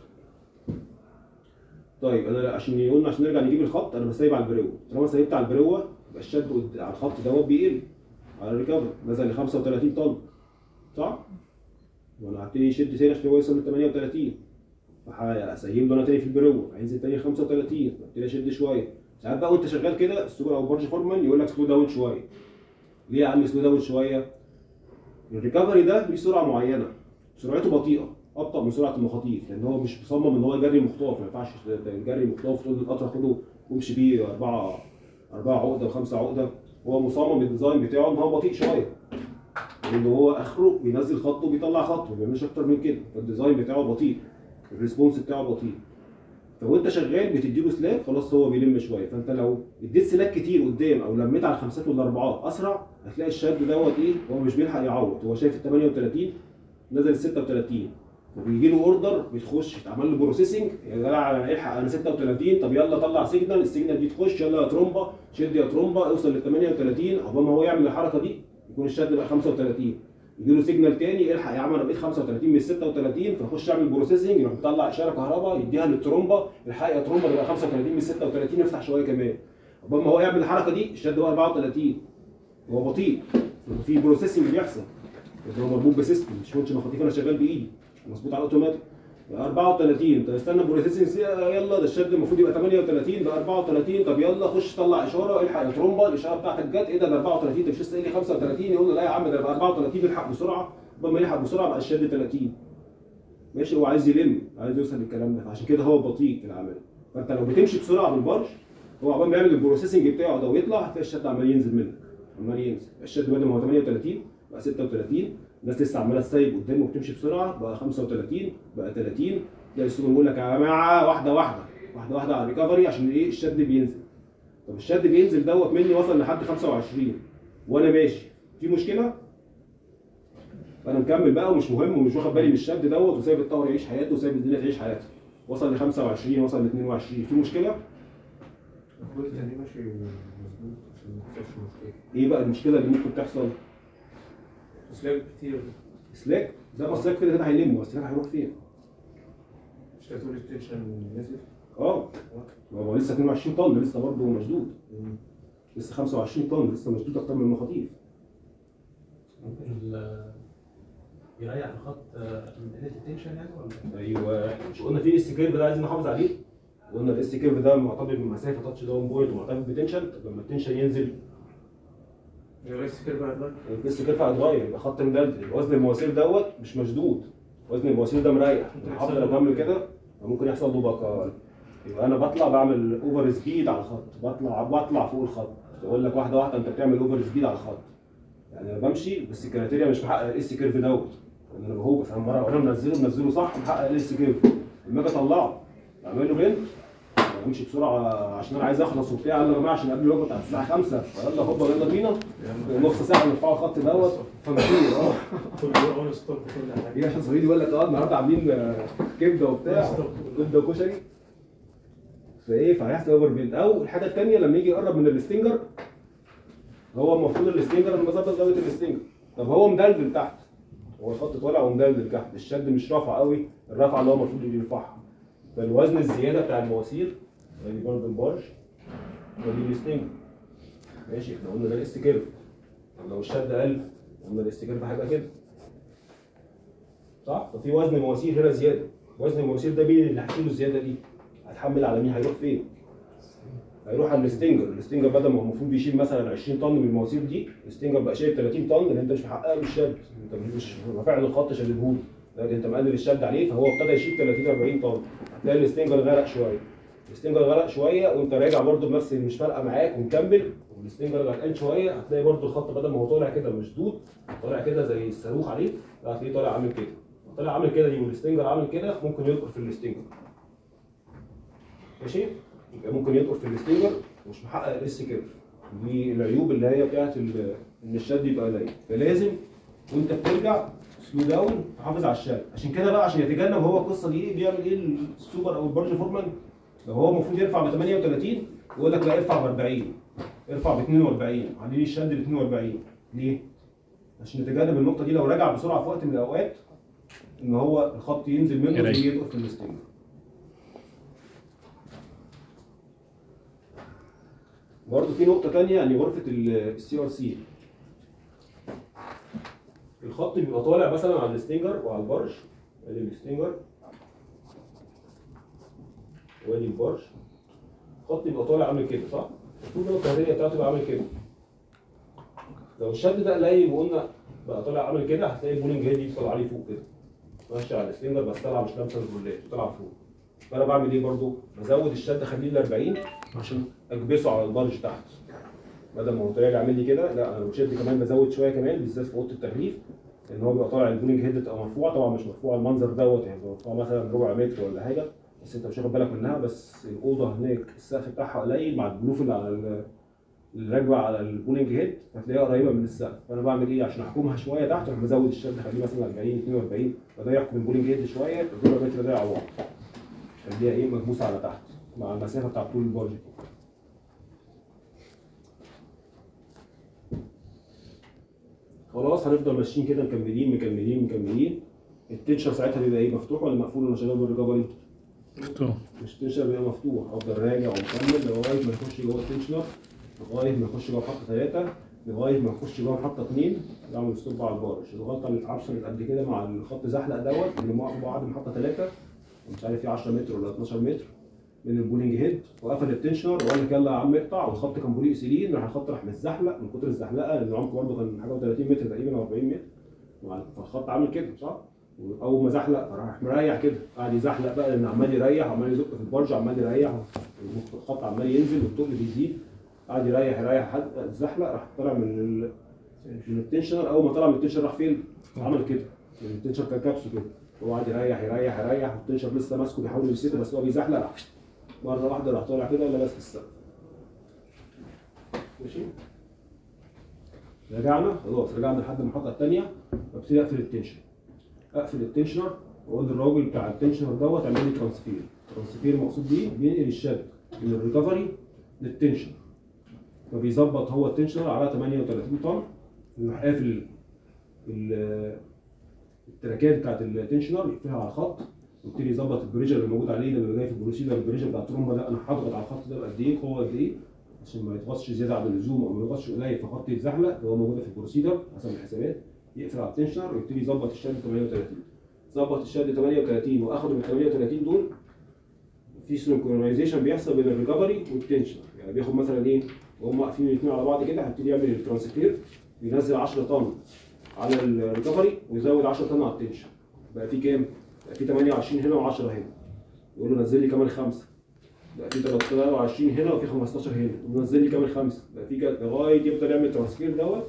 [SPEAKER 1] طيب انا عشان قلنا عشان نرجع نجيب الخط انا بسيب على البريوه طالما سيبت على البريوه يبقى الشد قد- على الخط دوت بيقل على الريكفر نزل ل 35 طن صح؟ وانا هبتدي اشد تاني عشان هو يوصل ل 38 فهسيب له انا تاني في البريوه هينزل تاني ل 35 ابتدي اشد شويه ساعات بقى وانت شغال كده السوبر او برج فورمان يقول لك سلو داون شويه ليه يا عم سلو داون شويه؟ الريكفري ده ليه سرعه معينه سرعته بطيئه ابطا من سرعه المخاطيف لان هو مش مصمم ان هو يجري مخطاف ما ينفعش تجري مخطاف تقول القطر خده وامشي بيه اربعه اربعه عقده وخمسه عقده هو مصمم الديزاين بتاعه ان هو بطيء شويه لان هو اخره بينزل خط وبيطلع خط ما بيعملش اكتر من كده فالديزاين بتاعه بطيء الريسبونس بتاعه بطيء فوانت شغال بتديله سلاك خلاص هو بيلم شويه فانت لو اديت سلاك كتير قدام او لميت على الخمسات والاربعات اسرع هتلاقي الشد دوت ايه هو مش بيلحق يعوض هو شايف ال 38 نزل ال 36 وبيجي له اوردر بتخش يتعمل له بروسيسنج يا جدع انا الحق انا 36 طب يلا طلع سيجنال السيجنال دي تخش يلا يا ترومبا شد يا ترومبا اوصل لل 38 عقبال ما هو يعمل الحركه دي يكون الشد بقى 35 يجي له سيجنال تاني الحق يا عم انا بقيت 35 من 36 فيخش يعمل بروسيسنج يروح مطلع اشاره كهرباء يديها للترومبا الحق يا ترومبا تبقى 35 من 36 يفتح شويه كمان عقبال ما هو يعمل الحركه دي الشد بقى 34 هو بطيء في بروسيسنج بيحصل بس هو مربوط بسيستم مش كونش مخاطيف انا شغال بايدي مظبوط على الاوتوماتيك بقى 34 طب استنى بروسيسنج يلا ده الشد المفروض يبقى 38 بقى 34 طب يلا خش طلع اشاره الحق يا ترومبا الاشاره بتاعتك جت ايه ده ده 34 انت مش لسه قايل لي 35 يقول له لا يا عم ده بقى 34 الحق بسرعه قبل ما يلحق بسرعه بقى الشد 30 ماشي هو عايز يلم عايز يوصل للكلام ده فعشان كده هو بطيء في العمل فانت لو بتمشي بسرعه بالبرش هو عقبال ما يعمل البروسيسنج بتاعه ده ويطلع هتلاقي الشد عمال ينزل منك عمال ينزل الشد بدل ما هو 38 بقى 36 الناس لسه عماله تسيب قدامه وبتمشي بسرعه بقى 35 بقى 30 تلاقي السوق بيقول لك يا جماعه واحده واحده واحده واحده على الريكفري عشان ايه الشد بينزل طب الشد بينزل دوت مني وصل لحد 25 وانا ماشي في مشكله فانا مكمل بقى ومش مهم ومش واخد بالي من الشد دوت وسايب الطور يعيش حياته وسايب الدنيا تعيش حياتها وصل ل 25 وصل ل 22 في مشكله
[SPEAKER 2] المفروض يعني ماشي مظبوط عشان ما تحصلش مشكله
[SPEAKER 1] ايه بقى المشكله اللي ممكن تحصل
[SPEAKER 2] اسلاك كتير
[SPEAKER 1] سلاك زي ما السلاك كده كده هيلم بس السلاك هيروح فين
[SPEAKER 2] مش هتقول التنشن نازل
[SPEAKER 1] اه ما هو لسه 22 طن لسه برضه مشدود لسه 25 طن لسه مشدود اكتر من المخاطيف
[SPEAKER 5] ال- يريح الخط آه، من قله التنشن يعني ولا
[SPEAKER 1] ايوه مش قلنا في اس كيرف ده عايزين نحافظ عليه قلنا الاس كيرف ده معتبر بمسافه تاتش داون بوينت ومعتبر بتنشن طب لما التنشن ينزل
[SPEAKER 2] الرئيس كده بقى دلوقتي
[SPEAKER 1] الاس كيرف هيتغير يبقى خط مدلدل يبقى وزن المواسير دوت مش مشدود وزن المواسير ده مريح الحفظ لو بعمل كده ممكن يحصل له بقى يبقى انا بطلع بعمل اوفر سبيد على الخط بطلع بطلع فوق الخط يقول لك واحده واحده انت بتعمل اوفر سبيد على الخط يعني انا بمشي بس الكريتيريا مش محقق الاس كيرف دوت لان انا بهوب انا مره وانا منزله منزله صح محقق الاس كيرف لما اجي اطلعه اعمل له بنت امشي بسرعه عشان انا عايز اخلص وبتاع يلا يا جماعه عشان قبل الوجبه بتاعت الساعه 5 فيلا هوبا يلا بينا نص ساعه نرفعوا الخط دوت فمشي اه
[SPEAKER 2] كل يوم اون ستوب كل حاجه
[SPEAKER 1] دي عشان صهيدي يقول لك اه النهارده عاملين آه، كبده وبتاع كبده وكشري فايه فهيحصل اوفر بيلد او الحاجه الثانيه لما يجي يقرب من الستينجر هو المفروض الستينجر انا بظبط زاويه الستينجر طب هو مدلدل تحت هو الخط طالع ومدلدل تحت الشد مش رافع قوي الرفعه اللي هو المفروض يرفعها فالوزن الزياده بتاع المواسير ادي برضه البارش ودي الستينجر ماشي احنا قلنا ده الاس كيرف طب لو الشد قل قلنا الاس كيرف هيبقى كده صح؟ ففي وزن مواسير هنا زياده وزن المواسير ده مين اللي هيشيله الزياده دي؟ هتحمل على مين؟ هيروح فين؟ هيروح على الستينجر، الستينجر بدل ما هو المفروض بيشيل مثلا 20 طن من المواسير دي، الستينجر بقى شايل 30 طن لان انت مش محققه له الشد، انت مش رافع له الخط شددهوله، لكن انت مقلل الشد عليه فهو ابتدى يشيل 30 40 طن، هتلاقي الستينجر غرق شويه. الستينجر غرق شويه وانت راجع برده بنفس مش فارقه معاك ومكمل والستينجر غرقان شويه هتلاقي برده الخط بدل ما هو طالع كده مشدود طالع كده زي الصاروخ عليه لا هتلاقيه طالع عامل كده طالع عامل كده دي والستينجر عامل كده ممكن يدخل في الستينجر ماشي يبقى ممكن يدخل في الستينجر ومش محقق الاس كيرف دي العيوب اللي هي بتاعت ال- ان الشد يبقى قليل فلازم وانت بترجع سلو داون تحافظ على الشد عشان كده بقى عشان يتجنب هو القصه دي ايه بيعمل ايه السوبر او البرج فورمان لو هو المفروض يرفع ب 38 يقول لك لا ارفع ب 40 ارفع ب 42 عليه الشد ب 42 ليه؟ عشان نتجنب النقطه دي لو رجع بسرعه في وقت من الاوقات ان هو الخط ينزل منه
[SPEAKER 4] يريح.
[SPEAKER 1] ويدخل في الستينجر برضه في نقطة تانية يعني غرفة السي ار سي الخط بيبقى طالع مثلا على الستينجر وعلى البرش ادي الستينجر وادي البرش الخط يبقى طالع عامل كده صح؟ المفروض الكهربائية بتاعته يبقى عامل كده لو الشد ده قليل وقلنا بقى طالع عامل كده هتلاقي البولينج هيد دي طالعه عليه فوق كده ماشي على السلندر بس طالعه مش لامسه الرولات طالعه فوق فانا بعمل ايه برضو؟ بزود الشد اخليه ل 40 عشان اكبسه على البرج تحت بدل ما هو طالع لي عامل لي كده لا انا بشد كمان بزود شويه كمان بالذات في اوضه التغليف لان هو بيبقى طالع البولينج هيد تبقى مرفوعه طبعا مش مرفوعه المنظر دوت يعني بيبقى مرفوعه مثلا ربع متر ولا حاجه بس انت مش واخد بالك منها بس الاوضه هناك السقف بتاعها قليل مع البلوف اللي على ال- اللي راكبه على البولينج هيد هتلاقيها قريبه من السقف فانا بعمل ايه عشان احكمها شويه تحت اروح مزود الشد اخليه مثلا 40 42 فده يحكم البولينج هيد شويه الربع متر ده يعوض خليها ايه مكبوسه على تحت مع المسافه بتاعت طول البرج خلاص هنفضل ماشيين كده مكملين مكملين مكملين التنشر ساعتها بيبقى ايه مفتوح ولا مقفول وانا شغال بالريكفري؟
[SPEAKER 4] مفتوح
[SPEAKER 1] مش التنشر بيبقى مفتوح افضل راجع ومكمل لغايه ما يخش جوه التنشنر لغايه ما يخش جوه خط ثلاثه لغايه ما نخش جوه محطه اثنين نعمل ستوب على البارج الغلطه اللي اتعملت قبل كده مع الخط زحلق دوت اللي موقف بعد محطه ثلاثه مش عارف في 10 متر ولا 12 متر من البولينج هيد وقفل التنشنر وقال لك يلا يا عم اقطع والخط كان بولي اكسلين راح الخط راح متزحلق من كتر الزحلقه لان العمق برضه كان حاجه و30 متر تقريبا او 40 متر وع- فالخط عامل كده صح؟ واول ما زحلق راح مريح كده قعد يزحلق بقى لان عمال يريح عمال يزق في البرج عمال يريح الخط عمال ينزل والتقل بيزيد قعد يريح يريح حد زحلق راح طلع من ال... من التنشنر اول ما طلع من التنشنر راح فين؟ عمل كده يعني التنشنر كان كابسه كده هو قعد يريح يريح يريح والتنشنر لسه ماسكه بيحاول يمسكه بس هو بيزحلق راح مره واحده راح طالع كده ولا ماسك السقف ماشي رجعنا خلاص رجعنا لحد المحطه الثانيه ببتدي اقفل التنشن اقفل التنشنر واقول للراجل بتاع التنشنر دوت اعمل لي ترانسفير ترانسفير مقصود بيه بينقل الشد من الريكفري للتنشن فبيظبط هو التنشنر على 38 طن ويروح قافل ال- التراكات بتاعت التنشنر يقفلها على الخط ويبتدي يظبط البريشر اللي موجود عليه لما جاي في البروسيدر البريشر بتاع الترومبه ده انا هضغط على الخط ده قد ايه قوه قد ايه عشان ما يتغطش زياده عن اللزوم او ما يتغطش قليل فخط يتزحلق اللي هو موجوده في البروسيدر حسب الحسابات يقفل على التنشنر ويبتدي يظبط الشد 38 ظبط الشد 38 واخده من 38 دول في سنكرونايزيشن بيحصل بين الريكفري والتنشنر يعني بياخد مثلا ايه وهم واقفين الاثنين على بعض كده هيبتدي يعمل الترانسفير بينزل 10 طن على الريكفري ويزود 10 طن على التنشن بقى في كام؟ بقى في 28 هنا و10 هنا يقول له نزل لي كمان خمسه بقى في 23 هنا وفي 15 هنا ونزل لي كمان خمسه بقى في كده لغايه يفضل يعمل الترانسفير دوت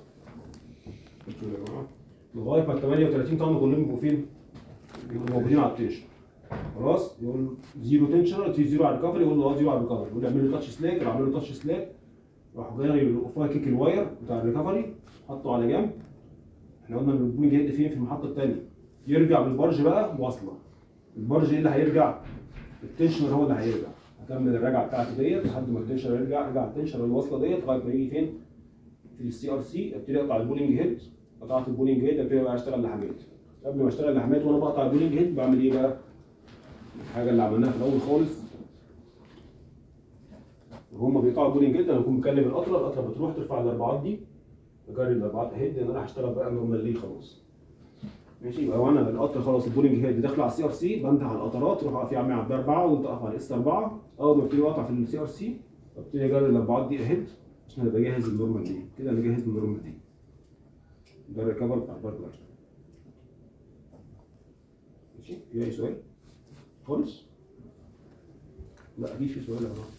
[SPEAKER 1] لغايه ما ال 38 طن كلهم يبقوا فين؟ يبقوا موجودين على التنشن خلاص يقول له زيرو تنشن في زيرو على الريكفري يقول له اه زيرو على الريكفري يقول له اعمل له تاتش سلاك راح اعمل له تاتش سلاك راح غير الاوفاي كيك الواير بتاع الريكفري حطه على جنب احنا قلنا ان البوينج هيد فين في المحطه الثانيه يرجع بالبرج بقى مواصله البرج ايه اللي هيرجع التنشنر هو اللي هيرجع هكمل الرجعه بتاعتي ديت لحد ما التنشنر يرجع ارجع التنشنر الواصله ديت لغايه ما يجي فين في السي ار سي ابتدي اقطع البولينج هيد قطعت البولينج هيد ابتدي بقى اشتغل لحمات قبل ما اشتغل لحمات وانا بقطع البولينج هيد بعمل ايه بقى الحاجه اللي عملناها في الاول خالص وهم بيقطعوا البولينج هيد انا بكون مكلم القطره القطره بتروح ترفع الاربعات دي بجري الاربعات هيد ان انا هشتغل بقى نورمال ليه خلاص ماشي يبقى وانا القطر خلاص البولينج هيد داخله على السي ار سي بنده على القطرات روح اقف يا عم عبد اربعه وانت اقف على الاس اربعه اول ما ابتدي اقطع في السي ار سي ابتدي اجري الاربعات دي اهيد عشان ابقى جاهز للنورمال دي كده انا جاهز للنورمال دي ده الريكفر بتاع البارجر ماشي في اي سؤال خالص لا اكيد في سؤال يا جماعه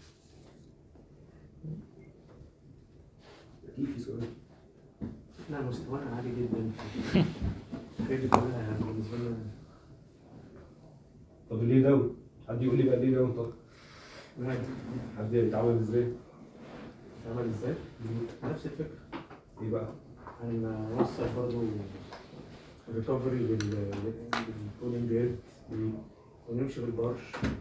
[SPEAKER 1] اكيد في سؤال
[SPEAKER 2] لا مستوانا عالي جدا الحاجات دي كلها بالنسبه لنا
[SPEAKER 1] طب ليه داون؟ حد يقول لي بقى ليه داون طب؟
[SPEAKER 2] عادي.
[SPEAKER 1] حد بيتعامل ازاي؟
[SPEAKER 2] عمل ازاي؟ نفس الفكره
[SPEAKER 1] ايه بقى؟
[SPEAKER 2] هنوصل برضه ريكفري بالبولينج هيد ونمشي بالبارش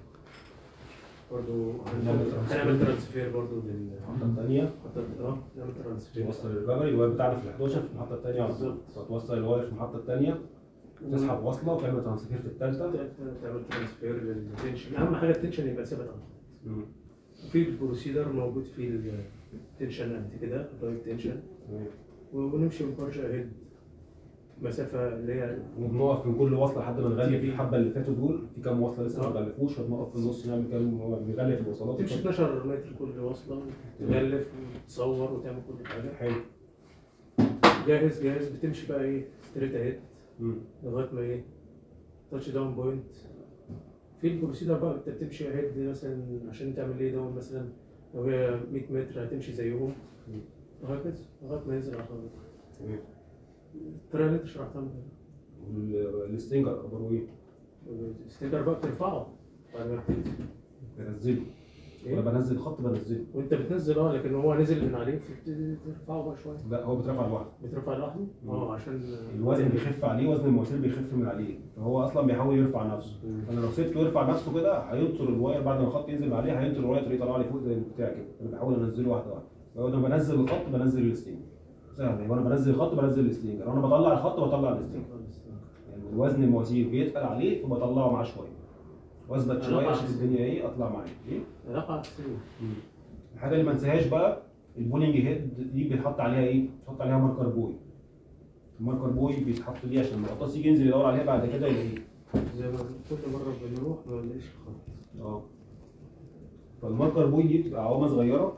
[SPEAKER 2] برضه
[SPEAKER 1] هنعمل ترانسفير.
[SPEAKER 2] هنعمل ترانسفير برضه لل
[SPEAKER 1] المحطة الثانية
[SPEAKER 2] اه نعمل ترانسفير
[SPEAKER 1] توصل الريكفري الواير بتاعنا في ال 11 في المحطة الثانية على طول
[SPEAKER 2] بالظبط.
[SPEAKER 1] فتوصل الواير في المحطة الثانية تسحب واصلة وتعمل ترانسفير في الثالثة
[SPEAKER 2] تعمل ترانسفير للتنشن اهم حاجه التنشن يبقى ثابت على الخط. في البروسيدر موجود فيه التنشن قد كده الرايت تنشن ونمشي بالبارش اهيد مسافه اللي هي
[SPEAKER 1] وبنقف من كل وصلة لحد ما نغلف الحبة اللي فاتوا دول في كام وصلة لسه ما غلفوش فبنقف في النص نعمل كام نغلف الوصلات
[SPEAKER 2] تمشي 12 متر كل وصله تغلف وتصور وتعمل كل حاجه
[SPEAKER 1] حلو
[SPEAKER 2] جاهز جاهز بتمشي بقى ايه ستريت اهيد
[SPEAKER 1] مم.
[SPEAKER 2] لغايه ما ايه تاتش داون بوينت في البروسيدر بقى انت بتمشي اهيد مثلا عشان تعمل ايه داون مثلا لو هي 100 متر هتمشي زيهم
[SPEAKER 1] مم.
[SPEAKER 2] وهكذا لغايه ما ينزل على الارض
[SPEAKER 1] تمام
[SPEAKER 2] الطريقه اللي انت شرحتها
[SPEAKER 1] والستينجر اخباره ايه؟
[SPEAKER 2] الستيكر بقى بترفعه بعد ما بتنزل
[SPEAKER 1] بنزله
[SPEAKER 2] إيه؟
[SPEAKER 1] وانا بنزل خط بنزله
[SPEAKER 2] وانت بتنزل اه لكن هو نزل من عليك فبتبتدي ترفعه بقى شويه
[SPEAKER 1] لا هو بيترفع لوحده
[SPEAKER 2] بترفع لوحده اه عشان
[SPEAKER 1] الوزن بيخف عليه وزن المواسير بيخف من عليه فهو اصلا بيحاول يرفع نفسه
[SPEAKER 2] مم.
[SPEAKER 1] فانا لو سبته يرفع نفسه كده هينطر الواير بعد ما الخط ينزل عليه هينطر الواير طريق طالع لي فوق زي البتاع كده انا بحاول انزله واحده واحده فهو انا بنزل الخط بنزل الستينجر سهل يعني وانا بنزل الخط بنزل الستينجر وانا بطلع الخط بطلع الستينجر يعني الوزن المواسير بيتقل عليه فبطلعه معاه شويه واثبت شويه
[SPEAKER 2] علاقة
[SPEAKER 1] اشوف
[SPEAKER 2] عكسية.
[SPEAKER 1] الدنيا ايه اطلع معاه ايه
[SPEAKER 2] علاقه عكسيه
[SPEAKER 1] الحاجه اللي ما انساهاش بقى البولينج هيد دي بيتحط عليها ايه؟ بيتحط عليها ماركر بوي الماركر بوي بيتحط دي عشان المقص يجي ينزل يدور عليها بعد كده يلاقيه
[SPEAKER 2] زي ما كل مره بنروح ما نلاقيش الخط
[SPEAKER 1] اه فالماركر بوي دي بتبقى عوامه صغيره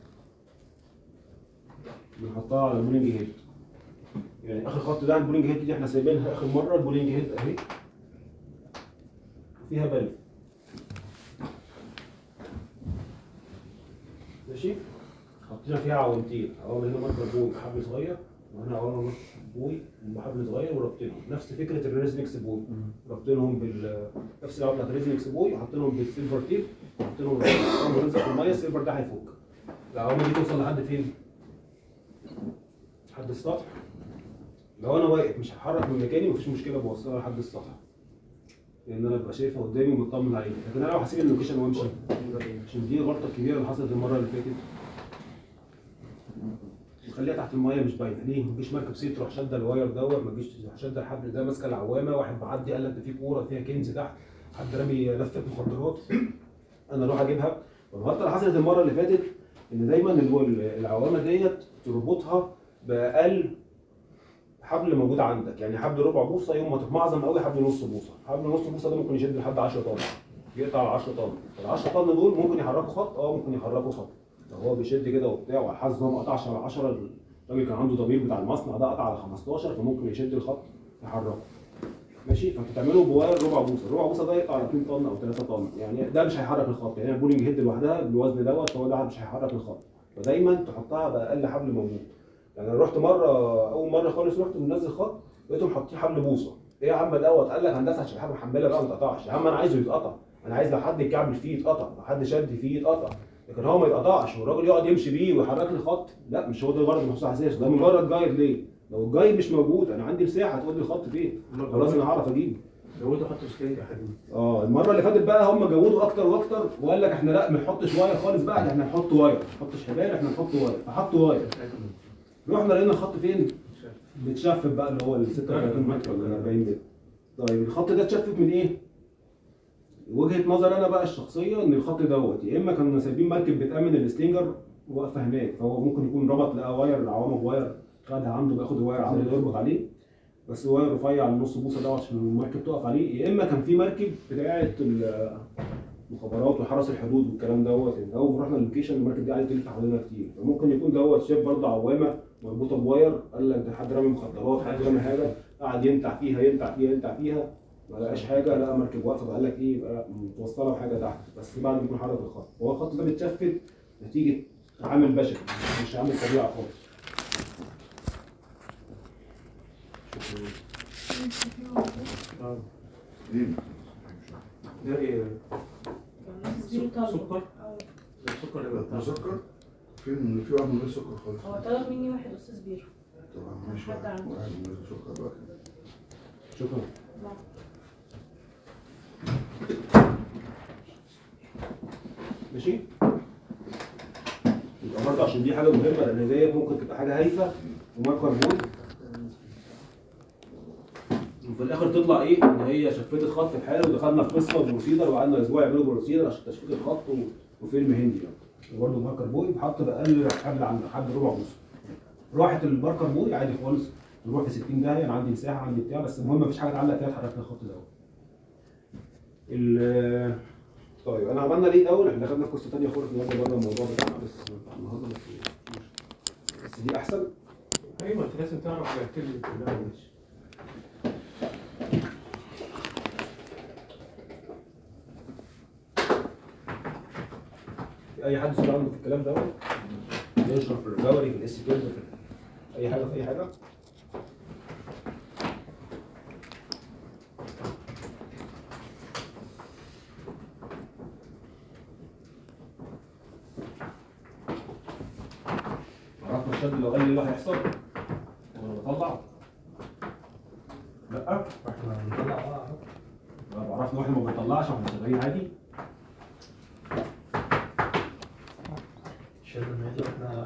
[SPEAKER 1] بنحطها على البولينج هيد يعني اخر خط ده على البولينج هيد دي احنا سايبينها اخر مره البولينج هيد اهي فيها بلف ماشي حطينا فيها عوامتين عوامه هنا ماركر بوي حبل صغير وهنا عوامه ماركر بوي بحبل صغير وربطينهم نفس فكره الريزنكس بوي ربطينهم بال نفس العقله بتاعت الريزنكس بوي وحاطينهم بالسيلفر تيب وحاطينهم لما ننزل في الميه السيلفر ده هيفك العوامه دي توصل لحد فين؟ لحد السطح لو انا واقف مش هتحرك من مكاني مفيش مشكله بوصلها لحد السطح لان انا ببقى شايفها قدامي ومطمن عليها لكن انا لو هسيب اللوكيشن وامشي عشان دي الغلطه الكبيره اللي حصلت المره اللي فاتت وخليها تحت الميه مش باينه ليه؟ ما تجيش مركب سيت تروح شاده الواير دوت ما تجيش تروح شاده الحبل ده ماسكه العوامه واحد معدي قال لك ده في كوره فيها كنز تحت حد رامي لفه مخدرات انا اروح اجيبها والغلطه اللي حصلت المره اللي فاتت ان دايما ال- العوامه ديت تربطها باقل حبل موجود عندك يعني حبل ربع بوصه يوم ما تتمعظم قوي حبل نص بوصه حبل نص بوصه ده ممكن يشد لحد 10 طن يقطع ال 10 طن ال 10 طن دول ممكن يحركوا خط اه ممكن يحركوا خط لو هو بيشد كده وبتاع وعلى حظ ان هو ما قطعش على 10 الراجل كان عنده ضمير بتاع المصنع ده قطع على 15 فممكن يشد الخط يحركه ماشي فانت تعمله بواير ربع بوصه الربع بوصه ده يقطع على 2 طن او 3 طن يعني ده مش هيحرك الخط يعني البولينج هيد لوحدها بالوزن دوت هو ده مش هيحرك الخط فدايما تحطها باقل حبل موجود يعني انا رحت مره اول مره خالص رحت منزل خط لقيتهم حاطين حبل بوصه ايه يا عم دوت قال لك هندسه عشان الحبل محمله بقى ما تقطعش يا عم انا عايزه يتقطع انا عايز لو حد يكعبل فيه يتقطع لو حد شد فيه يتقطع لكن هو ما يتقطعش والراجل يقعد يمشي بيه ويحرك لي الخط لا مش هو ده الغرض من حسن اساسه ده مجرد جايد ليه لو الجايد مش موجود انا عندي مساحه هتقول لي الخط فين خلاص انا هعرف اجيبه
[SPEAKER 2] زودوا حطوا سلنج حديد
[SPEAKER 1] اه المره اللي فاتت بقى هم جودوا اكتر واكتر وقال لك احنا لا ما نحطش واير خالص بقى احنا نحط واير ما نحطش حبال احنا نحط واير فحطوا واير رحنا لقينا الخط فين؟ بتشفت بقى اللي هو ال 36 متر ولا ال 40 متر. طيب الخط ده اتشفت من ايه؟ وجهه نظر انا بقى الشخصيه ان الخط دوت يا اما كانوا سايبين مركب بتامن الستينجر واقفه هناك فهو ممكن يكون ربط لقى واير العوامه بواير خدها عنده بياخد الواير عنده يربط عليه بس واير رفيع النص بوصه دوت عشان المركب تقف عليه يا اما كان في مركب بتاعه المخابرات وحرس الحدود والكلام دوت يعني اول ما رحنا اللوكيشن المركب دي قعدت تلف حوالينا كتير فممكن يكون دوت شاف برضه عوامه مربوطه بواير قال لك ده حد رامي مخدرات حد رامي حاجه قعد ينتع فيها ينتع فيها ينتع فيها ما لقاش حاجه لقى مركب واقفه فقال لك ايه يبقى متوصله بحاجه تحت بس بعد ما يكون حرك الخط هو الخط ده بيتشفت نتيجه عامل بشري مش عامل طبيعه خالص
[SPEAKER 2] اه
[SPEAKER 6] ليه؟
[SPEAKER 2] ده ايه
[SPEAKER 7] زيرو طلب
[SPEAKER 2] سكر السكر اللي بتاع
[SPEAKER 6] مسكر؟ فين في واحد من غير سكر خالص
[SPEAKER 7] هو طلب مني واحد استاذ بيرو
[SPEAKER 6] طبعا مش واحد واحد من غير سكر بقى كده
[SPEAKER 1] شكرا
[SPEAKER 7] لا.
[SPEAKER 1] ماشي يبقى برضه عشان دي حاجه مهمه لان ديت ممكن تبقى حاجه هايفه وماركر بول وفي الاخر تطلع ايه ان هي شفتت خط في حاله ودخلنا في قصه بروسيدر وقعدنا اسبوع يعملوا بروسيدر عشان تشفيت الخط و- وفيلم هندي يعني وبرضه ماركر بوي بحط باقل حبل عن حبل ربع بوصه راحت الماركر بوي عادي خالص نروح في 60 داهيه انا عندي مساحه عندي بتاع بس المهم مفيش حاجه تعلق فيها تحرك الخط ده ال طيب انا عملنا ليه الاول احنا خدنا في قصه ثانيه خالص النهارده بره الموضوع بتاعنا بس بتاع النهارده بس بس دي احسن
[SPEAKER 2] ايوه انت لازم تعرف الاكتيفيتي كلها ماشي
[SPEAKER 1] في اي حد سؤال عنده في الكلام ده يشرح في الريكفري في الاس كيرف في اي حاجه في اي حاجه عرفنا الشد لو قال لي اللي هيحصل وانا بطلع لا
[SPEAKER 5] احنا بنطلع اه
[SPEAKER 1] طب عرفنا واحنا ما بنطلعش واحنا شغالين عادي
[SPEAKER 5] الشد المهدي احنا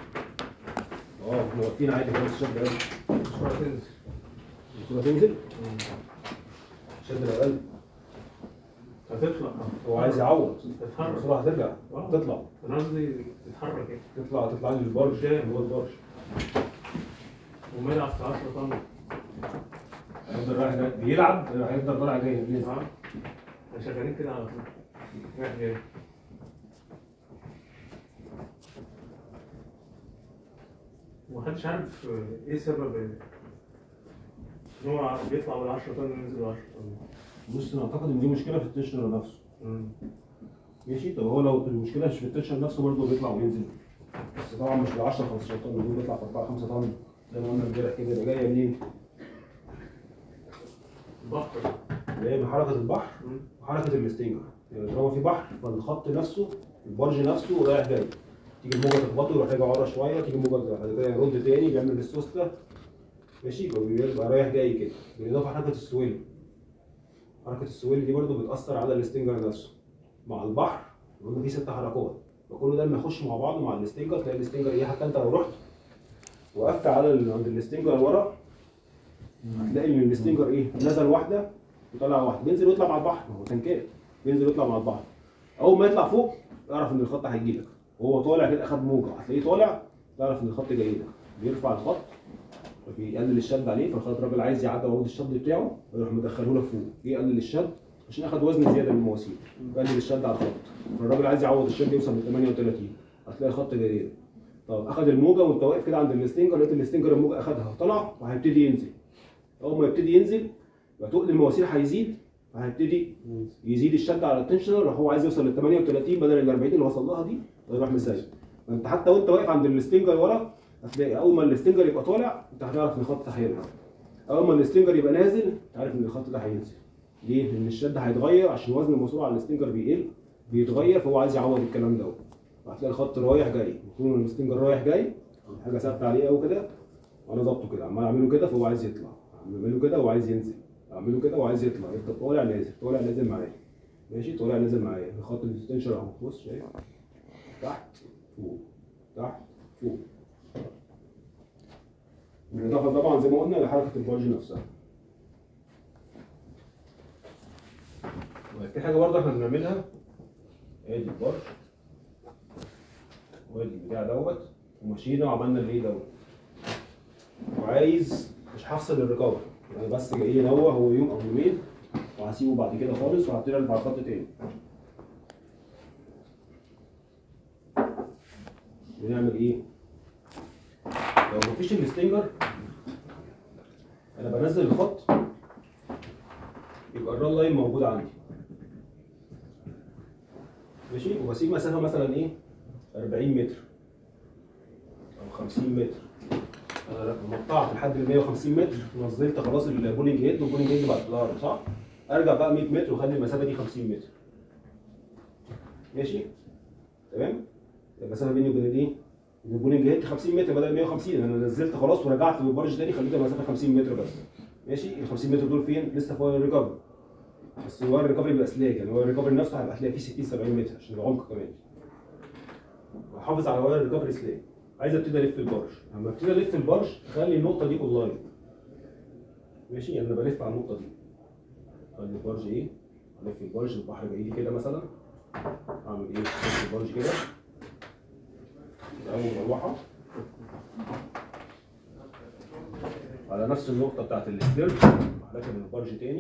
[SPEAKER 1] اه احنا واقفين عادي خالص الشد قال
[SPEAKER 2] الصورة تنزل
[SPEAKER 1] الكرة تنزل شد لو قال
[SPEAKER 2] هتطلع
[SPEAKER 1] هو عايز يعوض
[SPEAKER 2] تتحرك
[SPEAKER 1] السرعه هترجع
[SPEAKER 2] آه.
[SPEAKER 1] تطلع
[SPEAKER 2] انا قصدي تتحرك ايه
[SPEAKER 1] تطلع تطلع لي البرج
[SPEAKER 2] قدام.
[SPEAKER 1] هو البرج
[SPEAKER 2] وما يلعب في 10 طن
[SPEAKER 1] هيفضل رايح جاي بيلعب هيفضل طالع جاي نازل.
[SPEAKER 2] صح؟ احنا شغالين كده على طول رايح جاي ومحدش عارف ايه سبب ان هو بيطلع بال 10 طن وينزل بال 10 طن
[SPEAKER 1] بص انا اعتقد ان دي مشكله في التنشنر نفسه
[SPEAKER 2] مم.
[SPEAKER 1] ماشي طب هو لو المشكله مش في التنشن نفسه برضه بيطلع وينزل بس طبعا مش ب 10 15 طن دول بيطلع في 4 5 طن زي ما قلنا امبارح كده يبقى جايه منين؟
[SPEAKER 2] البحر
[SPEAKER 1] جايه من حركه البحر
[SPEAKER 2] مم.
[SPEAKER 1] وحركه الاستنجر يعني طالما في بحر فالخط نفسه البرج نفسه رايح جاي تيجي الموجه تخبطه يروح راجع ورا شويه تيجي الموجه بعد كده يرد تاني بيعمل السوسته ماشي فبيبقى رايح جاي كده بالاضافه حركه السويل حركه السويل دي برضو بتاثر على الاستنجر نفسه مع البحر قلنا في ست حركات فكل ده لما يخش مع بعض مع الاستنجر تلاقي الاستنجر ايه حتى انت لو رحت وقفت على ال- عند الاستنجر ورا هتلاقي ان الاستنجر ايه نزل واحده وطلع واحده بينزل ويطلع مع البحر ما هو تنكات بينزل ويطلع مع البحر اول ما يطلع فوق اعرف ان الخط هيجي لك وهو طالع كده اخد موجه هتلاقيه طالع تعرف ان الخط جاي لك بيرفع الخط فبيقلل الشد عليه فالخط الراجل عايز يعدي عمود الشد بتاعه يروح مدخله لك فوق يقلل الشد عشان اخد وزن زياده من المواسير يقلل الشد على الخط فالراجل عايز يعوض الشد يوصل ل 38 هتلاقي الخط جاي لك طب اخد الموجه وانت واقف كده عند الاستنجر لقيت الاستنجر الموجه اخدها طلع وهيبتدي ينزل اول ما يبتدي ينزل يبقى تقل المواسير هيزيد فهيبتدي يزيد الشد على التنشنر راح هو عايز يوصل لل 38 بدل ال 40 اللي وصل لها دي ويروح مسايب فانت حتى وانت واقف عند الاستنجر ورا هتلاقي اول ما الاستنجر يبقى طالع انت هتعرف ان الخط ده هيرجع اول ما الاستنجر يبقى نازل انت عارف ان الخط ده هينزل ليه؟ لان الشد هيتغير عشان وزن الماسوره على الاستنجر بيقل بيتغير فهو عايز يعوض الكلام دوت وهتلاقي الخط رايح جاي يكون الاستنجر رايح جاي حاجه ثابته عليه او كده وانا ظابطه كده عمال اعمله كده فهو عايز يطلع اعمله كده وهو عايز ينزل اعمله كده وعايز يطلع يفضل طالع نازل طالع نازل معايا ماشي طالع نازل معايا الخط الاستنشر اهو بص شايف تحت فوق تحت فوق بالاضافه طبعا زي ما قلنا لحركه البرج نفسها في حاجه برضه احنا بنعملها ادي البرج وادي البتاع دوت ومشينا وعملنا الايه دوت وعايز مش هفصل الريكفر يعني بس جاي ينوه هو يوم او يومين وهسيبه بعد كده خالص وهبتدي ارفع الخط تاني بنعمل ايه؟ لو مفيش الستينجر انا بنزل الخط يبقى الران لاين موجود عندي ماشي وبسيب مسافه مثلا ايه 40 متر او 50 متر انا مقطعت لحد ال 150 متر نزلت خلاص البولينج هيد والبولينج هيد بعد الارض صح؟ ارجع بقى 100 متر واخلي المسافه دي 50 متر ماشي تمام المسافه بيني وبين الايه؟ البولينج هيد 50 متر بدل 150 انا نزلت خلاص ورجعت بالبرج تاني خليت المسافه 50 متر بس ماشي ال 50 متر دول فين؟ لسه في واير ريكفري بس الواير ريكفري بيبقى سلاك يعني الواير ريكفري نفسه هيبقى هتلاقي فيه 60 70 متر عشان العمق كمان واحافظ على واير ريكفري سلاك عايز ابتدي الف البرج لما ابتدي الف البرج خلي النقطه دي اونلاين ماشي يعني انا بلف على النقطه دي خلي البرج ايه الف البرج البحر جاي لي كده مثلا اعمل ايه الف البرج كده اول مروحه على نفس النقطه بتاعت الاستيرن لكن البرج تاني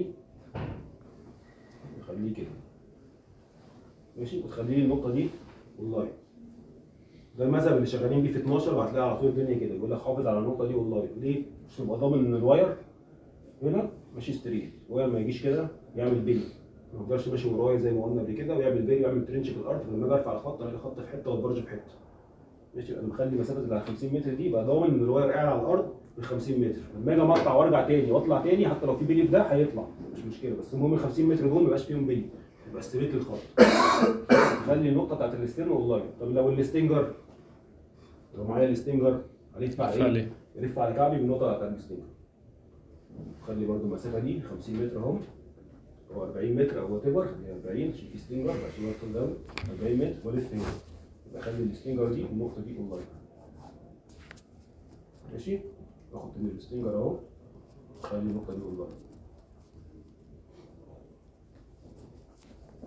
[SPEAKER 1] نخليه كده ماشي وتخلي لي النقطه دي اونلاين ده المذهب اللي شغالين بيه في 12 وهتلاقي على طول الدنيا كده يقول لك حافظ على النقطه دي اونلاين ليه؟ عشان تبقى ضامن ان الواير هنا ماشي ستريت الواير ما يجيش كده يعمل بيلي ما يفضلش ماشي ورايا زي ما قلنا قبل كده ويعمل بيلي ويعمل ترنش في الارض فلما اجي ارفع الخط الاقي الخط في حته والبرج في حته ماشي انا مخلي مسافه اللي على 50 متر دي يبقى ضامن ان الواير قاعد على الارض ب 50 متر لما اجي اطلع وارجع تاني واطلع تاني حتى لو في بيلي في ده هيطلع مش مشكله بس المهم ال 50 متر دول ما يبقاش فيهم بيلي يبقى ستريت الخط خلي النقطه بتاعت الاستيرن اونلاين طب لو الاستنجر لو معايا الاستنجر هيدفع
[SPEAKER 4] ادفع
[SPEAKER 1] ايه؟
[SPEAKER 4] عليه
[SPEAKER 1] يلف على كعبي بالنقطه بتاعت الاستنجر خلي برضو المسافه دي 50 متر اهو او 40 متر او وات ايفر 40 عشان في ستنجر عشان يوصل داون 40 متر والف هنا يبقى خلي الستنجر دي والنقطه دي اونلاين ماشي باخد من الستنجر اهو خلي النقطه دي اونلاين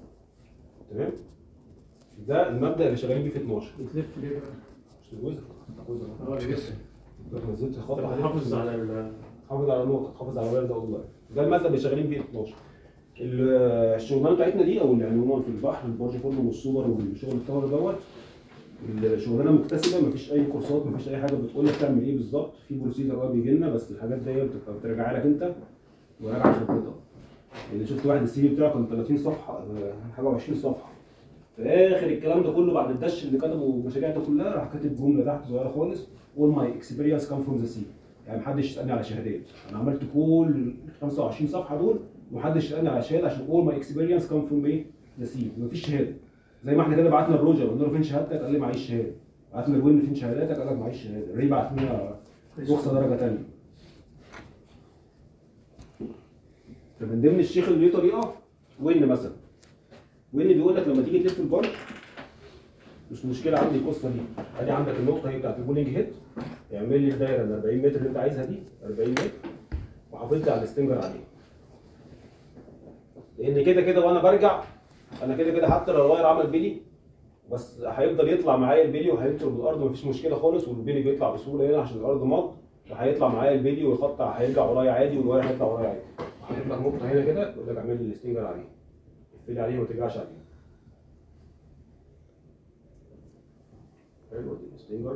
[SPEAKER 1] تمام ده المبدا اللي شغالين بيه في 12
[SPEAKER 2] بتلف ليه بقى؟
[SPEAKER 1] مش الوزر الوزر
[SPEAKER 2] اه لسه
[SPEAKER 1] لو نزلت خط
[SPEAKER 2] طب حافظ على ال
[SPEAKER 1] حافظ على نقطه حافظ على واير ده اونلاين ده المبدا اللي شغالين بيه 12 ال- الشغلانه بتاعتنا دي او يعني عموما في البحر البارج كله والسوبر والشغل الطهر دوت الشغلانه مكتسبه مفيش اي كورسات مفيش اي حاجه بتقول لك تعمل ايه بالظبط في بروسيدر اه بيجي لنا بس الحاجات دي بتبقى بترجع لك انت وراجع خبرتك يعني شفت واحد السي في بتاعه كان 30 صفحه آه، حاجه و20 صفحه في اخر الكلام ده كله بعد الدش اللي كتبه المشاريع ده كلها راح كاتب جمله تحت صغيره خالص all my experience come from the sea يعني محدش يسالني على شهادات انا عملت كل ال 25 صفحه دول ومحدش يسالني على شهاده عشان all my experience come from ايه the sea مفيش شهاده زي ما احنا كده بعتنا الروجر قلنا له فين شهادتك قال لي معيش شهاده بعتنا الوين فين شهاداتك قال لك معيش شهاده ري بعت لنا رخصه درجه ثانيه فمن ضمن الشيخ اللي ليه طريقه وين مثلا وين بيقول لك لما تيجي تلف البر مش مشكله عندي القصه دي ادي عندك النقطه هي بتاعت البولينج هيد اعمل لي الدايره ال 40 متر اللي انت عايزها دي 40 متر وحافظ لي على الستنجر عليها لان كده كده وانا برجع انا كده كده حتى لو الواير عمل بيلي بس هيفضل يطلع معايا البيلي وهينطر بالارض مفيش مشكله خالص والبيلي بيطلع بسهوله هنا عشان الارض مط وهيطلع معايا البيلي والخط هيرجع ورايا عادي والواير هيطلع ورايا عادي هتطلع نقطه هنا كده يقول لك اعمل لي الستنجر عليه اقفلي عليه وما ترجعش عليه حلو دي الستنجر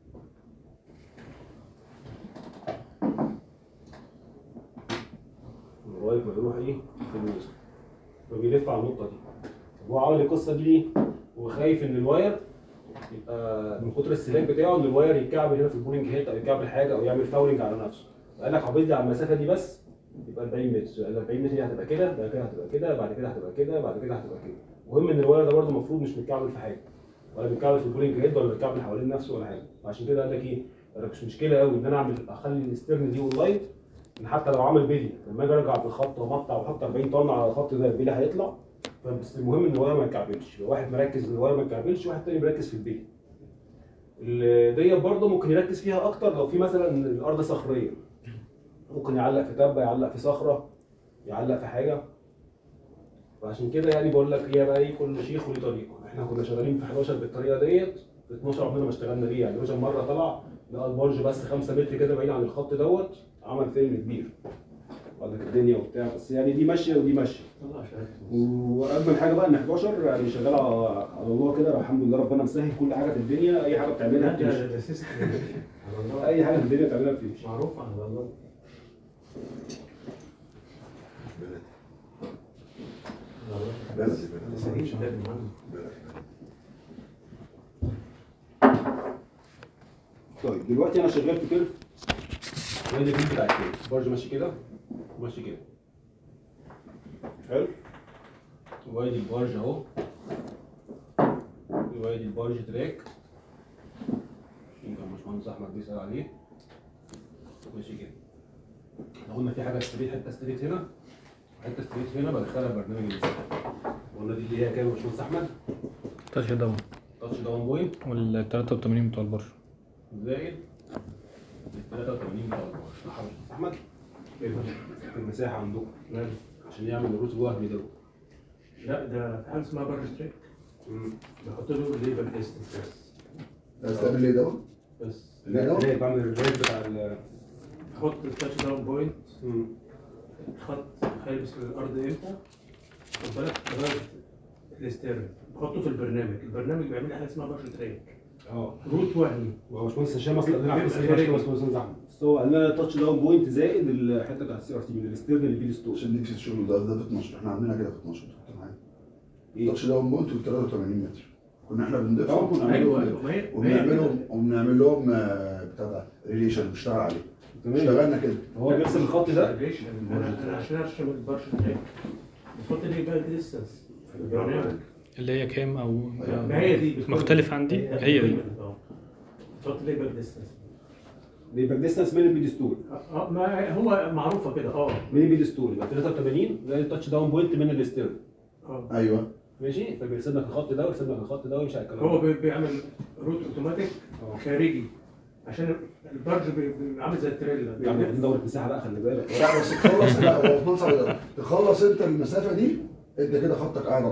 [SPEAKER 1] لغايه ما يروح ايه في الوسط فبيلف على النقطه دي طب هو عمل القصه دي ليه؟ هو خايف ان الواير يبقى من كتر السلاك بتاعه ان الواير يتكعبل هنا في البولينج هيت او يكعبل حاجه او يعمل فاولنج على نفسه فقال لك حافظ لي على المسافه دي بس يبقى 40 متر ال 40 متر دي هتبقى كده بعد كده هتبقى كده بعد كده هتبقى كده بعد كده هتبقى كده المهم ان الواير ده برده المفروض مش متكعبل في حاجه ولا بيتكعبل في البولينج هيد ولا بيتكعبل حوالين نفسه ولا حاجه وعشان كده قال لك ايه؟ قال لك مش مشكله قوي ان انا اعمل اخلي الستيرن دي اونلاين ان حتى لو عمل بيلي لما اجي ارجع بالخط ومقطع واحط 40 طن على الخط ده البيلي هيطلع بس المهم ان الواير ما يتكعبلش يبقى واحد مركز ان الواير ما يتكعبلش واحد تاني مركز في البيلي ال- ديت برضه ممكن يركز فيها اكتر لو في مثلا الارض صخريه ممكن يعلق في تبه يعلق في صخره يعلق في حاجه فعشان كده يعني بقول لك هي بقى ايه كل شيخ وليه طريقه احنا كنا شغالين في 11 بالطريقه ديت في 12 عمرنا ما اشتغلنا بيه يعني مثلا مره طلع لقى البرج بس 5 متر كده بعيد عن الخط دوت عمل فيلم كبير وقال لك الدنيا وبتاع بس يعني دي ماشيه ودي ماشيه
[SPEAKER 2] طلع شهادته
[SPEAKER 1] واجمل حاجه بقى ان 11 يعني شغال على على الله كده الحمد لله ربنا مسهل كل حاجه في الدنيا اي حاجه بتعملها
[SPEAKER 2] لا
[SPEAKER 1] بتمشي
[SPEAKER 2] ده ده سيستم على الله
[SPEAKER 1] اي حاجه في الدنيا بتعملها بتمشي
[SPEAKER 2] معروف على الله
[SPEAKER 6] بلدي
[SPEAKER 2] ما
[SPEAKER 6] بلدي
[SPEAKER 2] تسألنيش ده المهم
[SPEAKER 6] بلدي
[SPEAKER 1] طيب دلوقتي انا شغال في كيرف وادي الفيل بتاع الكيرف البرج ماشي كده وماشي كده حلو وادي البرج اهو وادي البرج تراك يمكن باشمهندس احمد بيسال عليه ماشي كده لو قلنا في حاجه ستريت حته ستريت هنا حته ستريت هنا بدخلها في برنامج المساحه قلنا دي اللي هي كام يا باشمهندس احمد
[SPEAKER 4] تاتش داون
[SPEAKER 1] تاتش داون بوينت
[SPEAKER 4] وال 83 بتوع البرج
[SPEAKER 1] زائد ال 83 بتاع البار صح يا باشمهندس احمد المساحه عندكم
[SPEAKER 2] لا
[SPEAKER 1] عشان يعمل الروت الوهمي ده
[SPEAKER 2] لا ده في حاجه اسمها بر ستريك بحط له ليبل ديستنس بس
[SPEAKER 6] عايز تعمل ايه ده؟
[SPEAKER 1] بس
[SPEAKER 6] ليه ده؟
[SPEAKER 1] ليه بعمل الريت بتاع ال
[SPEAKER 2] احط التاتش داون بوينت
[SPEAKER 1] مم.
[SPEAKER 2] الخط هيلبس الارض امتى خد بالك لغايه الاستيرن بحطه في البرنامج البرنامج بيعمل لي حاجه اسمها بر ستريك
[SPEAKER 1] اه
[SPEAKER 2] روت وهمي
[SPEAKER 1] وهو باشمهندس هشام اصلا قال لنا على
[SPEAKER 2] بيبقى
[SPEAKER 1] القصه دي
[SPEAKER 2] خارجي.
[SPEAKER 1] بس باشمهندس احمد بس هو قال لنا تاتش داون بوينت زائد الحته بتاعت السي ار تي من الاستيرن اللي بيه ستور
[SPEAKER 6] عشان نكسب الشغل ده ده في 12 احنا عندنا كده في 12 كنت معايا
[SPEAKER 1] ايه
[SPEAKER 6] تاتش داون بونت و 83 متر كنا احنا
[SPEAKER 1] اه،
[SPEAKER 6] بنضيفهم
[SPEAKER 1] كنا
[SPEAKER 2] ايوه
[SPEAKER 6] ونعملهم
[SPEAKER 2] ايوه ما هي ما هي
[SPEAKER 6] وبنعملهم وبنعمل لهم آه، بتاع ده ريليشن بنشتغل عليه
[SPEAKER 1] تمام
[SPEAKER 6] اشتغلنا كده
[SPEAKER 1] هو بيرسم الخط ده
[SPEAKER 2] انا انا عشان ارسم البر ستريك بتحط لي بقى ديستنس في البرنامج
[SPEAKER 4] اللي هي كام او
[SPEAKER 2] ما هي دي بتكون-
[SPEAKER 4] مختلف عن دي هي دي
[SPEAKER 2] اه تحط لي بقى ديستنس
[SPEAKER 1] بيبقى ديستانس من البيد ستور
[SPEAKER 2] اه ما هو معروفه كده اه
[SPEAKER 1] من البيد ستور يبقى 83 زائد التاتش داون بوينت من الاستيرن
[SPEAKER 2] اه
[SPEAKER 6] ايوه
[SPEAKER 1] ماشي فبيرسم لك الخط ده ويرسم لك الخط ده ويمشي على الكلام
[SPEAKER 2] هو
[SPEAKER 1] ده.
[SPEAKER 2] بي- بيعمل روت اوتوماتيك
[SPEAKER 1] اه.
[SPEAKER 2] خارجي عشان البرج بي- بي- عامل زي التريلا
[SPEAKER 1] يعني
[SPEAKER 2] بيلف.
[SPEAKER 1] دي دورة مساحة بقى خلي بالك
[SPEAKER 6] لا بس تخلص لا هو في منصب ده تخلص انت المسافه دي انت كده خطك قاعد على الارض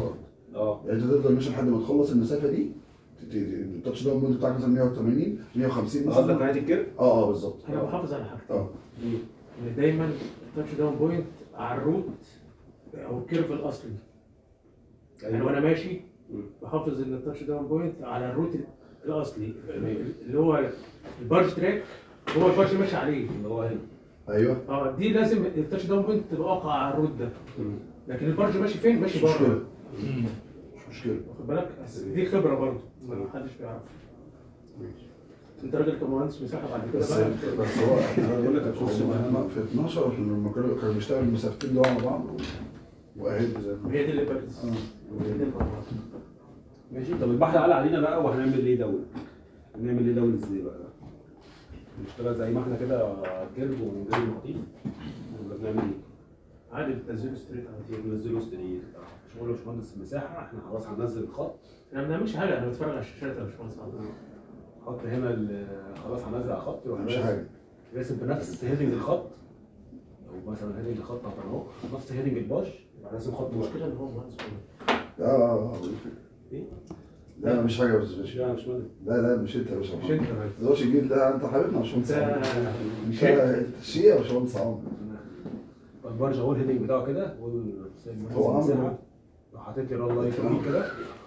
[SPEAKER 1] اه
[SPEAKER 6] يعني انت تفضل ماشي لحد ما تخلص المسافه دي ت- ت- التاتش داون بوينت بتاعك مثلا 180 150
[SPEAKER 1] قصدك
[SPEAKER 6] مثلا
[SPEAKER 1] نهايه الكيرف؟
[SPEAKER 6] اه اه بالظبط
[SPEAKER 2] انا بحافظ على حاجتين
[SPEAKER 6] اه
[SPEAKER 2] ان دايما التاتش داون بوينت على الروت او الكيرف الاصلي يعني وانا ماشي
[SPEAKER 1] مم.
[SPEAKER 2] بحافظ ان التاتش داون بوينت على الروت الاصلي اللي هو البارج تراك هو البارج ماشي عليه
[SPEAKER 1] اللي هو هنا
[SPEAKER 6] ايوه
[SPEAKER 2] اه دي لازم التاتش داون بوينت تبقى واقعه على الروت ده لكن البارج ماشي فين؟ ماشي
[SPEAKER 6] مش مشكله
[SPEAKER 2] بره
[SPEAKER 6] مش مشكله
[SPEAKER 2] واخد بالك بس دي خبره برضه ما حدش بيعرف انت راجل كمهندس مساحه بعد كده
[SPEAKER 6] بس
[SPEAKER 2] بقى
[SPEAKER 6] بس هو انا بقول لك هو انا في 12 لما كانوا كانوا بيشتغلوا المسافتين دول على بعض واهد زي ما
[SPEAKER 2] هي دي اللي بارز
[SPEAKER 6] اه
[SPEAKER 2] هي دي الموضوع.
[SPEAKER 1] ماشي طب البحر قال علينا بقى وهنعمل ايه دول؟ هنعمل ايه دول ازاي بقى؟ نشتغل زي ما احنا كده على الكيرف ونجيب المخاطيف ولا بنعمل ايه؟
[SPEAKER 2] عادي بتنزله ستريت على طول
[SPEAKER 1] ننزله ستريت شغل يا باشمهندس المساحه احنا خلاص هننزل الخط
[SPEAKER 2] احنا ما بنعملش حاجه احنا بنتفرج على الشاشات يا باشمهندس عمرو.
[SPEAKER 1] خط هنا ال- خلاص هنزل على الخط يروح
[SPEAKER 6] مش
[SPEAKER 1] راسم-
[SPEAKER 6] حاجه
[SPEAKER 1] راسم بنفس هيدنج الخط او مثلا هيدنج الخط اهو نفس هيدنج الباش يبقى راسم خط واحد
[SPEAKER 2] المشكله ان هو مهندس
[SPEAKER 6] اه اه اه
[SPEAKER 1] ايه؟
[SPEAKER 6] لا مش حاجه بس
[SPEAKER 1] مش
[SPEAKER 6] مش
[SPEAKER 1] لا مش مهم
[SPEAKER 6] لا لا مش انت يا باشا
[SPEAKER 2] مش انت
[SPEAKER 6] ما
[SPEAKER 2] بس.
[SPEAKER 6] تقدرش تجيب ده انت حبيبنا مش مهندس عمرو.
[SPEAKER 2] انت
[SPEAKER 6] انت الشيء يا باشمهندس عمرو
[SPEAKER 1] البارج اهو الهيدنج بتاعه كده
[SPEAKER 6] هو عامل
[SPEAKER 1] مساحه لو حطيت لي رول لايت فوق كده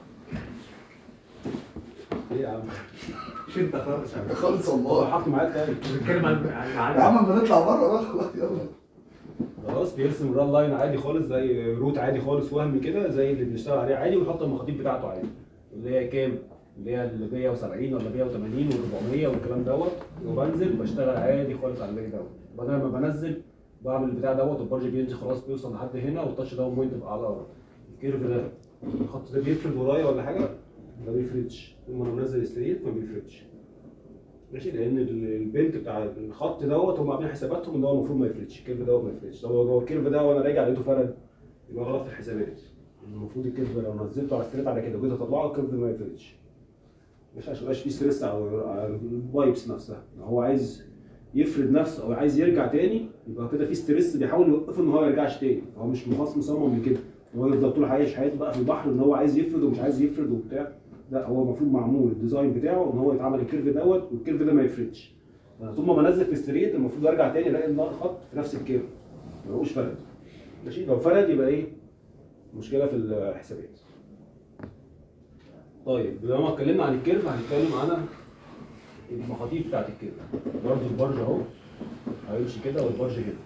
[SPEAKER 1] ايه يا عم؟
[SPEAKER 2] مش انت خالص يا عم.
[SPEAKER 6] خالص
[SPEAKER 1] هو
[SPEAKER 6] والله
[SPEAKER 1] حط معايا تاني
[SPEAKER 2] بنتكلم عن عن
[SPEAKER 6] يا
[SPEAKER 2] عن
[SPEAKER 6] عم اما نطلع بره بقى خلاص يلا
[SPEAKER 1] خلاص بيرسم ران لاين عادي خالص زي روت عادي خالص وهمي كده زي اللي بنشتغل عليه عادي ويحط المخاطيف بتاعته عادي اللي هي كام؟ اللي هي ال 170 ولا 180 وال 400 والكلام دوت وبنزل بشتغل عادي خالص على الباقي دوت بدل ما بنزل بعمل البتاع دوت والبرج بينزل خلاص بيوصل لحد هنا والتاتش داون بوينت بقى على الكيرف ده الخط ده بيفرد ورايا ولا حاجه ما بيفردش طول ما انا منزل ستريت ما بيفردش ماشي لان ال- البنت بتاع الخط دوت هم عاملين حساباتهم ان هو المفروض ما يفردش الكيرف دوت ما يفردش طب هو الكيرف ده وانا راجع لقيته فرد يبقى غلط في الحسابات المفروض الكيرف لو نزلته على ستريت على كده وجيت اطلعه الكيرف ما يفردش مش عشان مبقاش فيه ستريس على على الفايبس نفسها لو هو عايز يفرد نفسه او عايز يرجع تاني يبقى كده في ستريس بيحاول يوقفه ان هو ما يرجعش تاني هو مش مخصص مصمم لكده ان هو يفضل طول عايش حياته بقى في البحر ان هو عايز يفرد ومش عايز يفرد وبتاع لا هو المفروض معمول الديزاين بتاعه ان هو يتعمل الكيرف دوت والكيرف ده ما يفردش فأنا طول ما بنزل في ستريت المفروض ارجع تاني الاقي الخط في نفس الكيرف ما هوش فرد ماشي لو فرد يبقى ايه مشكله في الحسابات طيب لما اتكلمنا عن الكيرف هنتكلم عن المخاطيف بتاعت الكيرف برضه البرج اهو هيمشي كده والبرج هنا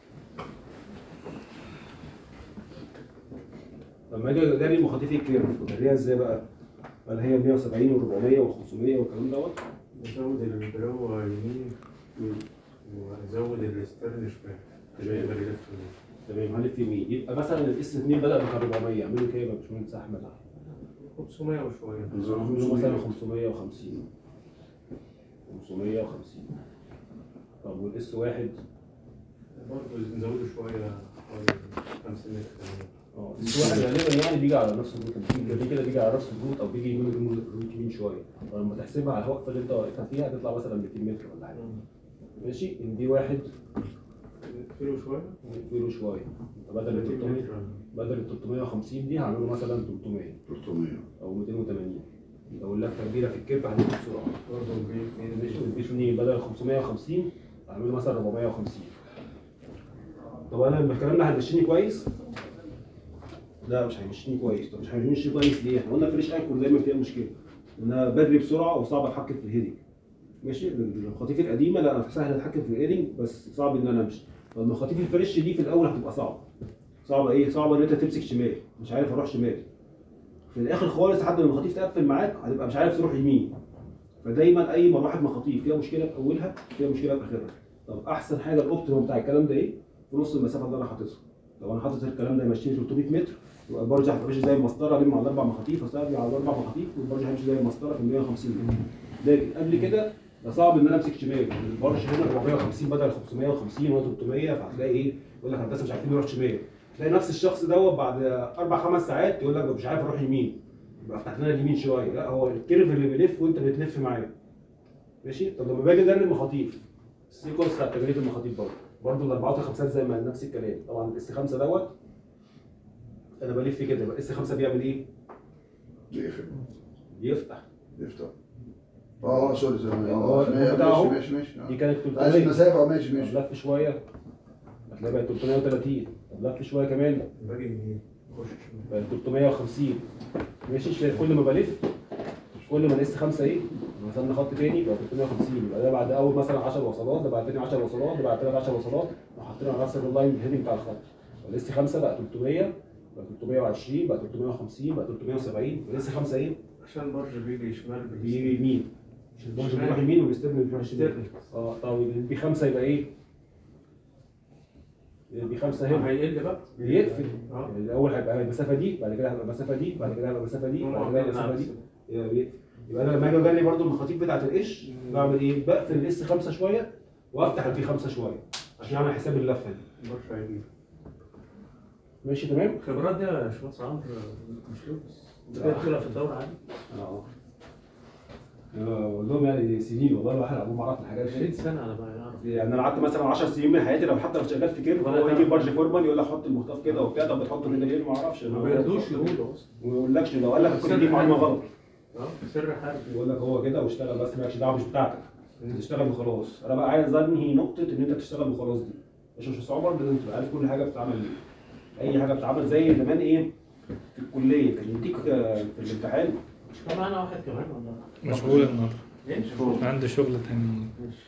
[SPEAKER 1] لما اجي اجري مخاطيف الكيرف بجريها ازاي بقى؟ هل هي 170 و400 و500 والكلام دوت؟
[SPEAKER 2] نزود البلو يمين ونزود السترن شمال مش هيقدر يلف يمين.
[SPEAKER 1] تمام هنلف يمين يبقى مثلا الاس 2 بدا ب 400 يعملوا كام يا باشمهندس احمد؟
[SPEAKER 2] 500 وشويه
[SPEAKER 1] يعملوا مثلا 550 550 طب والاس واحد
[SPEAKER 2] برضه نزوده شويه حوالي 50 متر كمان
[SPEAKER 1] اه الاس واحد غالبا يعني بيجي على نفس الروت بيجي بيجي كده بيجي على نفس الروت او بيجي يمين يمين الروت يمين شويه فلما تحسبها على الوقفه اللي انت واقفها فيها هتطلع مثلا 200 متر ولا حاجه ماشي ان دي واحد
[SPEAKER 2] كيلو شويه
[SPEAKER 1] نقفله شويه يبقى بدل ال
[SPEAKER 2] 30
[SPEAKER 1] 300
[SPEAKER 2] متر
[SPEAKER 1] بدل ال 350 دي هعمله مثلا 300
[SPEAKER 6] 300
[SPEAKER 1] او 280 لو اللفه كبيره في الكيرف هنلف بسرعه
[SPEAKER 2] برضه البيت
[SPEAKER 1] ماشي والبيش منين بدل 550 هعمله مثلا 450 طب انا لما الكلام ده هيمشيني كويس لا مش هيمشيني كويس طب مش هيمشيني كويس ليه؟ احنا قلنا فريش انكور دايما فيها مشكله ان انا بجري بسرعه وصعب اتحكم في الهيدنج ماشي المخاطيف القديمه لا انا سهل اتحكم في الهيدنج بس صعب ان انا امشي فالمخاطيف الفريش دي في الاول هتبقى صعبه صعبه ايه؟ صعبه ان انت تمسك شمال مش عارف اروح شمال في الاخر خالص لحد ما المخاطيف تقفل معاك هتبقى مش عارف تروح يمين فدايما اي مروحه مخاطيف فيها مشكله في اولها فيها مشكله في اخرها طب احسن حاجه الاوبتيموم بتاع الكلام ده ايه في نص المسافه اللي انا حاططها لو انا حاطط الكلام ده يمشيني 300 متر يبقى البرج هيمشي زي المسطره الم على الاربع مخاطيف اسابي على الاربع مخاطيف والبرج هيمشي زي المسطره في 150 متر لكن قبل كده ده صعب ان انا امسك شمال يعني البرج هنا 450 بدل 550 و 300 فهتلاقي ايه يقول لك هندسه مش عارفين نروح شمال تلاقي نفس الشخص دوت بعد اربع خمس ساعات يقول لك مش عارف اروح يمين يبقى فتح لنا اليمين شويه لا هو الكيرف اللي بيلف وانت بتلف معاه ماشي طب لما باجي اجرب مخاطيف السيكونس بتاع تجربه المخاطيف برضه برضه الاربعات والخمسات زي ما نفس الكلام طبعا الاس 5 دوت انا بلف كده يبقى الاس 5 بيعمل ايه؟
[SPEAKER 6] بيقفل
[SPEAKER 1] بيفتح
[SPEAKER 6] يفتح اه سوري سوري
[SPEAKER 1] هو
[SPEAKER 6] اه ماشي
[SPEAKER 1] بتاعه
[SPEAKER 6] ماشي ماشي
[SPEAKER 1] دي
[SPEAKER 6] آه.
[SPEAKER 1] كانت
[SPEAKER 6] عايز
[SPEAKER 1] 300
[SPEAKER 6] المسافه اه ماشي
[SPEAKER 1] طب
[SPEAKER 6] ماشي
[SPEAKER 1] لف شويه هتلاقي بقت 330 طب لف شويه كمان
[SPEAKER 2] باجي منين؟ خش
[SPEAKER 1] بقت 350 ماشي شايف كل ما بلف كل ما نقص خمسه ايه مثلا خط تاني بقى 350 يبقى ده بعد اول مثلا 10 وصلات ده بعد تاني 10 وصلات ده بعد تالت 10 وصلات وحطينا على نفس اللاين الهيدنج بتاع الخط لسه خمسه بقى 300 بقى 320 بقى 350 بقى 370 لسه خمسه ايه
[SPEAKER 2] عشان البرج بيجي شمال
[SPEAKER 1] بيجي يمين عشان البرج بيروح يمين والستيرن بيروح شمال اه طب البي خمسه يبقى ايه؟ البي خمسه هنا
[SPEAKER 2] هيقل بقى
[SPEAKER 1] بيقفل
[SPEAKER 2] اه
[SPEAKER 1] يعني الاول هيبقى المسافه دي بعد كده هيبقى المسافه دي بعد كده هيبقى المسافه دي بعد كده هيبقى المسافه دي يبقى بيقفل. يبقى انا لما اجي اجري برضو المخاطيف بتاعت القش بعمل ايه؟ بقفل الاس خمسه شويه وافتح البي خمسه شويه عشان اعمل حساب اللفه دي
[SPEAKER 2] البرج هيجيب
[SPEAKER 1] ماشي تمام؟
[SPEAKER 2] الخبرات دي يا باشمهندس عمرو مش فلوس انت كده بتقولها في الدورة عادي
[SPEAKER 1] اه بقول لهم يعني سنين والله الواحد ابوه ما عرف الحاجات دي
[SPEAKER 2] 20 سنة على ما يعرف
[SPEAKER 1] يعني انا قعدت مثلا 10 سنين من حياتي لو حتى لو شغال في كيرف
[SPEAKER 2] ولا
[SPEAKER 1] هو
[SPEAKER 2] تعرف.
[SPEAKER 1] يجيب برج فورمان يقول لك حط المخطاف كده وبتاع طب بتحطه كده ليه ما اعرفش
[SPEAKER 2] ما بيردوش يقولوا اصلا
[SPEAKER 1] وما يقولكش لو قال لك الكود دي معلومه غلط
[SPEAKER 2] اه سر حربي
[SPEAKER 1] يقول لك هو كده واشتغل بس مالكش دعوه مش بتاعتك انت تشتغل وخلاص انا بقى عايز انهي نقطه ان انت تشتغل وخلاص دي مش مش صعوبه لازم تبقى عارف كل حاجه بتتعمل ليه اي حاجه بتتعمل زي زمان ايه في الكليه كان يديك آه، في الامتحان
[SPEAKER 2] مش كان معانا واحد كمان ولا
[SPEAKER 4] مشغول النهارده
[SPEAKER 2] ايه؟
[SPEAKER 4] عندي شغل تاني
[SPEAKER 2] ماشي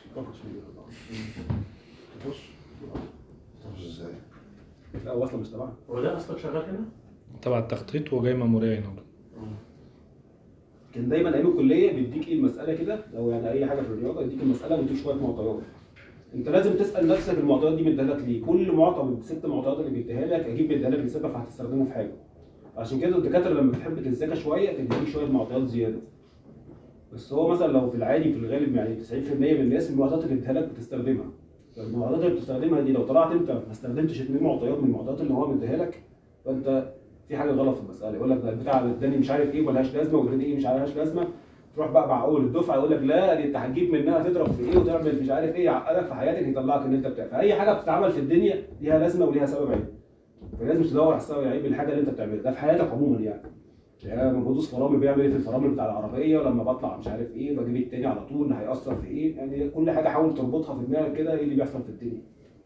[SPEAKER 6] تخش تخش ازاي
[SPEAKER 1] لا هو اصلا مش تبعنا
[SPEAKER 2] هو ده اصلا شغال هنا؟
[SPEAKER 4] تبع التخطيط وجاي مامورية النهارده
[SPEAKER 1] كان دايما ايام الكليه بيديك ايه المساله كده او يعني اي حاجه في الرياضه يديك المساله ويديك شويه معطيات انت لازم تسال نفسك المعطيات دي مديها لك ليه كل معطى من الست معطيات اللي بيديها لك اكيد بيديها لك لسبب فهتستخدمه في حاجه عشان كده الدكاتره لما بتحب تذاكر شويه تديك شويه معطيات زياده بس هو مثلا لو في العادي في الغالب يعني 90% من الناس المعطيات اللي بيديها لك بتستخدمها المعطيات اللي بتستخدمها دي لو طلعت انت ما استخدمتش اثنين معطيات من المعطيات اللي هو مديها لك فانت في حاجه غلط في المساله يقول لك ده البتاع اللي اداني مش عارف ايه ملهاش لازمه والتاني ايه مش عارف لازمه تروح بقى مع اول الدفعه يقول لك لا دي انت هتجيب منها تضرب في ايه وتعمل مش عارف ايه يعقدك في حياتك يطلعك ان انت بتاع فاي حاجه بتتعمل في الدنيا ليها لازمه وليها سبب عيب فلازم تدور على السبب العيب الحاجه اللي انت بتعملها ده في حياتك عموما يعني يعني انا لما بدوس فرامل بيعمل ايه في الفرامل بتاع العربيه ولما بطلع مش عارف ايه بجيب التاني على طول اللي هيأثر في ايه يعني كل حاجه حاول تربطها في دماغك كده ايه اللي بيحصل في الدنيا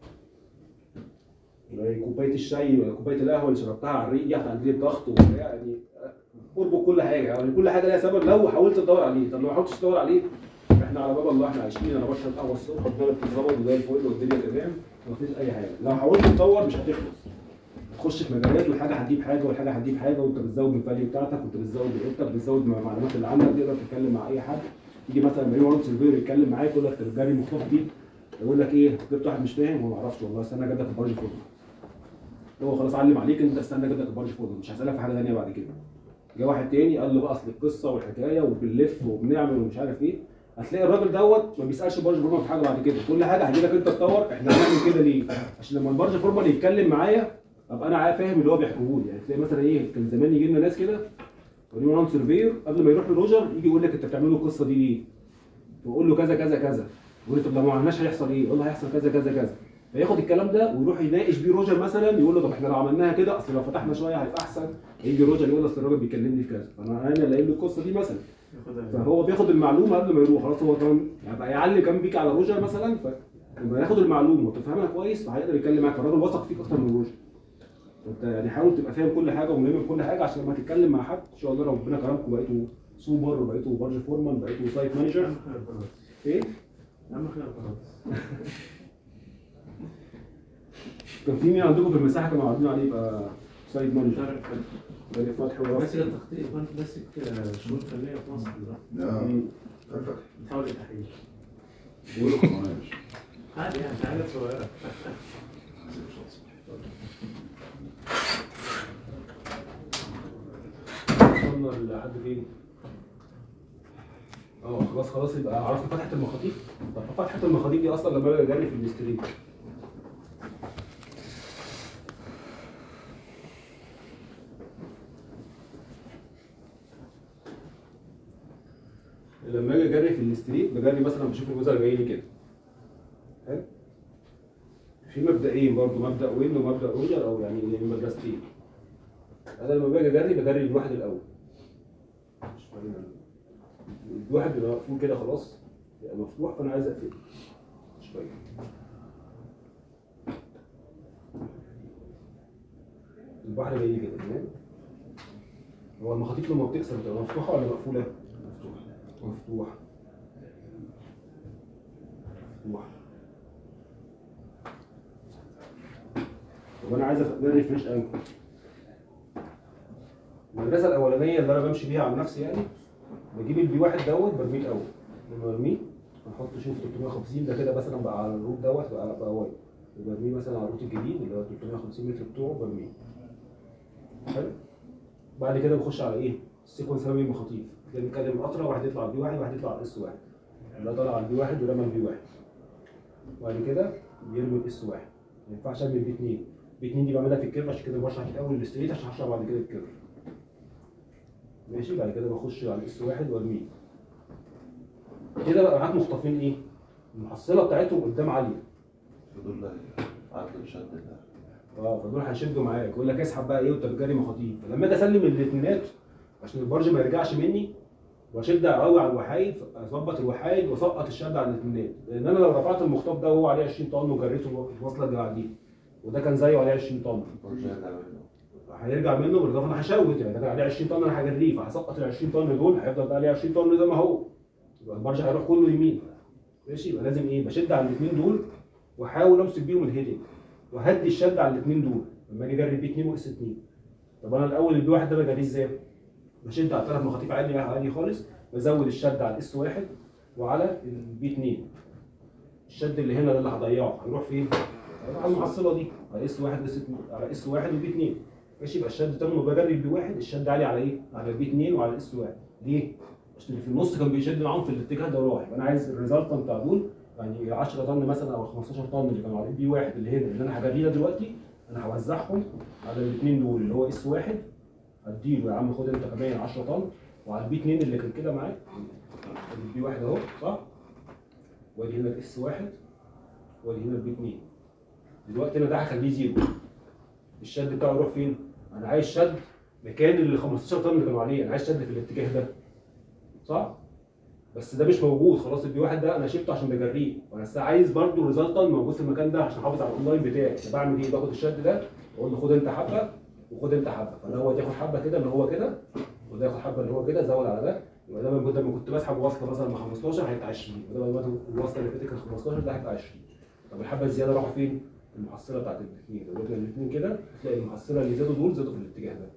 [SPEAKER 1] يعني كوبايه الشاي ولا كوبايه القهوه اللي شربتها على الريق دي هتعدي لي الضغط وبتاع يعني اربط كل حاجه يعني كل حاجه ليها سبب لو حاولت تدور عليه طب لو ما حاولتش تدور عليه احنا على باب الله احنا عايشين انا بشرب قهوه الصبح دماغك بتتظبط وزي الفل والدنيا تمام ومفيش اي حاجه لو حاولت تدور مش هتخلص تخش في مجالات والحاجه هتجيب حاجه والحاجه هتجيب حاجه وانت بتزود من الفاليو بتاعتك وانت بتزود من قيمتك بتزود من المعلومات اللي عندك تقدر تتكلم مع اي حد يجي مثلا مريم وانت سيرفير يتكلم معاك يقول لك طب جاري مخطوط دي يقول لك ايه جبت واحد مش فاهم هو ما اعرفش والله استنى اجيب لك البارج فوق هو خلاص علم عليك انت استنى اجيب لك البارج فوق مش هسالك في حاجه ثانيه بعد كده جه واحد تاني قال له بقى اصل القصه والحكايه وبنلف وبنعمل ومش عارف ايه هتلاقي الراجل دوت ما بيسالش بارج فورمان في حاجه بعد كده كل حاجه هجي لك انت تطور احنا هنعمل كده ليه عشان لما البارج فورمان يتكلم معايا ابقى انا عارف فاهم اللي هو بيحكيه لي يعني تلاقي مثلا ايه كان زمان يجي لنا ناس كده ودي وان سيرفير قبل ما يروح لروجر يجي يقول لك انت بتعمل له القصه دي ليه؟ تقول له كذا كذا كذا يقول له طب لو ما عملناش هيحصل ايه؟ يقول له هيحصل كذا كذا كذا فياخد الكلام ده ويروح يناقش بيه روجر مثلا يقول له طب احنا لو عملناها كده اصل لو فتحنا شويه هيبقى احسن يجي روجر يقول اصل الراجل بيكلمني في كذا فانا انا اللي قايل له القصه دي مثلا
[SPEAKER 2] ياخدها
[SPEAKER 1] فهو بياخد المعلومه قبل ما يروح خلاص هو كمان يبقى يعلم كمان بيك على روجر مثلا فلما ياخد المعلومه وتفهمها كويس فهيقدر يتكلم معاك فالراجل واثق فيك اكتر من روجر انت يعني حاول تبقى فاهم كل حاجه وملم بكل حاجه عشان لما تتكلم مع حد ان شاء الله ربنا كرمكم بقيتوا سوبر وبقيتوا بارج فورمان بقيتوا سايت مانجر
[SPEAKER 2] اهم حاجه البرامج
[SPEAKER 1] ايه
[SPEAKER 2] اهم حاجه البرامج
[SPEAKER 1] كان في مين عندكم في المساحه كانوا قاعدين عليه يبقى سايت مانجر
[SPEAKER 2] شارع الفن.
[SPEAKER 1] بني فتحي
[SPEAKER 2] ماسك
[SPEAKER 1] وراسي
[SPEAKER 2] التخطيط كنت ماسك آه، شؤون فنيه في مصر دلوقتي
[SPEAKER 6] اه
[SPEAKER 1] مم.
[SPEAKER 6] فتحي
[SPEAKER 2] بتحاول التحقيق
[SPEAKER 6] بيقولوا كمان
[SPEAKER 2] عادي يعني حاجات صغيره
[SPEAKER 1] وصلنا لحد فين؟ اه خلاص خلاص يبقى عرفت فتحه المخاطيف طب فتحه المخاطيف دي اصلا لما باجي اجري في الاستريت لما اجي اجري في الاستريت بجري مثلا بشوف الوزر جاي لي كده حلو في مبدئين برضو مبدا وين ومبدا روجر او يعني مدرستين انا لما باجي اجري بجري الواحد الاول الواحد بيبقى مقفول كده خلاص بيبقى مفتوح فانا عايز اقفله شويه البحر جاي كده تمام هو المخاطيف لما بتكسر بتبقى مفتوحه ولا مقفوله؟ مفتوحه مفتوحه مفتوحه طب انا عايز اجري فريش انكل المدرسه الاولانيه اللي انا بمشي بيها عن نفسي يعني بجيب البي واحد دوت برميه الاول لما برميه بنحط شوف 350 ده كده مثلا بقى على الروت دوت بقى بقى وايد وبرميه مثلا على الروت الجديد اللي هو 350 متر بتوعه برميه حلو بعد كده بخش على ايه؟ السيكونس رمي المخاطيف كده بنتكلم القطره واحد يطلع على البي واحد واحد يطلع على الاس واحد اللي طالع على البي واحد ورمى البي واحد وبعد كده بيرمي الاس واحد ما ينفعش ارمي البي 2 البي 2 دي بعملها في الكيرف عشان كده بشرح الاول الاستريت عشان هشرح بعد كده الكيرف ماشي بعد كده بخش على الاس واحد وارميه كده بقى معاك مخطفين ايه؟ المحصله بتاعتهم قدام عاليه
[SPEAKER 6] دول عدل شد ده
[SPEAKER 1] اه فدول هيشدوا معاك يقول لك اسحب بقى ايه وانت بتجري مخاطيف فلما اجي اسلم الاثنينات عشان البرج ما يرجعش مني واشد قوي على الوحايد اظبط الوحايد واسقط الشد على الاثنينات لان انا لو رفعت المخطاف ده وهو عليه 20 طن وجريته الوصله اللي بعديه وده كان زيه عليه 20 طن هيرجع منه بالاضافه انا هشوت يعني ده كان عليه 20 طن انا هجريه فهسقط ال 20 طن دول هيفضل بقى عليه 20 طن زي ما هو يبقى البرج هيروح كله يمين ماشي يبقى لازم ايه بشد على الاثنين دول واحاول امسك بيهم الهيدنج وهدي الشد على الاثنين دول لما اجي اجري بي 2 واس 2 طب انا الاول البي واحد ده بجريه ازاي؟ بشد على ثلاث مخاطيف عاليه عاليه خالص بزود الشد على الاس واحد وعلى البي 2 الشد اللي هنا ده اللي هضيعه هيروح فين؟ هيروح على المحصله دي على اس واحد اس على اس واحد وبي 2 ماشي يبقى الشد تم بجري البي واحد الشد عالي على ايه؟ على البي 2 وعلى الاس واحد ليه؟ عشان اللي في النص كان بيشد معاهم في الاتجاه ده رايح يبقى انا عايز الريزلتنت بتاع دول يعني 10 طن مثلا او 15 طن اللي كانوا على البي واحد اللي هنا اللي انا هجريه ده دلوقتي انا هوزعهم على الاثنين دول اللي هو اس واحد هديله يا عم خد انت كمان 10 طن وعلى البي 2 اللي كان كده معاك البي واحد اهو صح؟ وادي هنا الاس واحد وادي هنا البي 2 دلوقتي انا ده هخليه زيرو الشد بتاعه يروح فين؟ انا عايز شد مكان ال 15 طن اللي كانوا عليه انا عايز شد في الاتجاه ده صح؟ بس ده مش موجود خلاص البي واحد ده انا شلته عشان بجريه وانا لسه عايز برضه ريزلتنت موجود في المكان ده عشان احافظ على الاونلاين بتاعي بعمل ايه؟ باخد الشد ده واقول له خد انت حبه وخد انت حبه فده هو ياخد حبه كده اللي هو كده وده ياخد حبه اللي هو كده زود على ده يبقى ده لما كنت لما كنت بسحب وصله مثلا من 15 هيبقى 20 وده لما الوصله اللي فاتت كانت 15 ده هيبقى 20 طب الحبه الزياده راحوا فين؟ المحصله بتاعت الاثنين لو جبنا الاثنين كده هتلاقي المحصله اللي زادوا دول زادوا في الاتجاه ده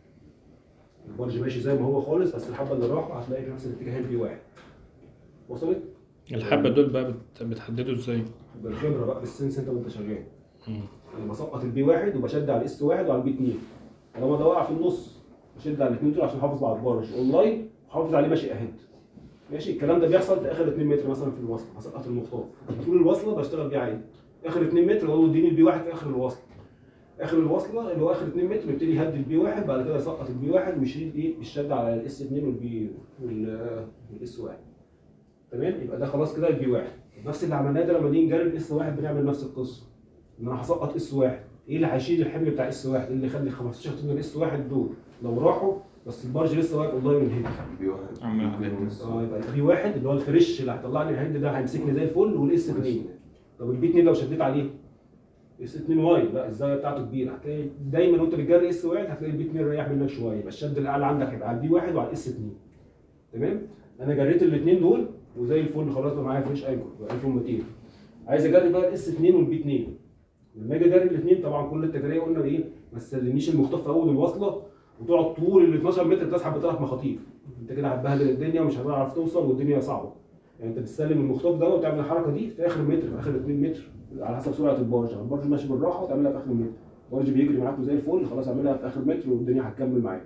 [SPEAKER 1] البرج ماشي زي ما هو خالص بس الحبه اللي راحوا هتلاقي في نفس الاتجاه البي واحد وصلت؟
[SPEAKER 4] الحبة دول بقى بت- بتحددوا ازاي؟
[SPEAKER 1] بالخبره بقى بالسنس انت وانت شغال
[SPEAKER 4] مم.
[SPEAKER 1] انا بسقط البي واحد وبشد على الاس واحد وعلى البي 2 طالما ده واقع في النص بشد على الاثنين دول عشان احافظ على البرج اونلاين وحافظ عليه ماشي اهيد ماشي الكلام ده بيحصل في اخر 2 متر مثلا في الوصل هسقط المخطاف طول الوصله بشتغل بيه عادي اخر 2 متر اقول له اديني البي واحد في اخر الوصله اخر الوصله اللي هو اخر 2 متر يبتدي يهدي البي واحد بعد كده يسقط البي واحد ويشيل ايه الشد على الاس 2 والبي والاس واحد تمام يبقى ده خلاص كده البي واحد نفس اللي عملناه ده لما نيجي نجرب الاس واحد بنعمل نفس القصه ان انا هسقط اس واحد ايه اللي هيشيل الحمل بتاع اس واحد إيه اللي يخلي ال 15 طن الاس واحد دول لو راحوا بس البرج لسه واقف اونلاين من هنا
[SPEAKER 6] بي واحد
[SPEAKER 3] عمال عليك.
[SPEAKER 1] اه يبقى البي واحد اللي هو الفريش اللي هيطلع لي الهند ده هيمسكني زي الفل والاس 2 طب البي 2 لو شديت عليه اس 2 وايد لا الزاويه بتاعته كبيره هتلاقي دايما وانت بتجري اس واحد هتلاقي البي 2 ريح منك شويه يبقى الشد الاعلى عندك هيبقى على البي واحد وعلى الاس 2 تمام انا جريت الاثنين دول وزي الفل خلاص بقى معايا فريش انكر بقى 1200 عايز اجري بقى الاس 2 والبي 2 لما اجي اجري الاثنين طبعا كل التجاريه قلنا ايه ما تستخدمنيش المخطف في اول الوصله وتقعد طول ال 12 متر تسحب بثلاث مخاطيف انت كده هتبهدل الدنيا ومش هتعرف توصل والدنيا صعبه يعني انت بتستلم المخطف ده وتعمل الحركه دي في اخر متر في اخر 2 متر على حسب سرعه البارج يعني البارج ماشي بالراحه وتعملها في اخر متر البارج بيجري معاك زي الفل خلاص اعملها في اخر متر والدنيا هتكمل معاك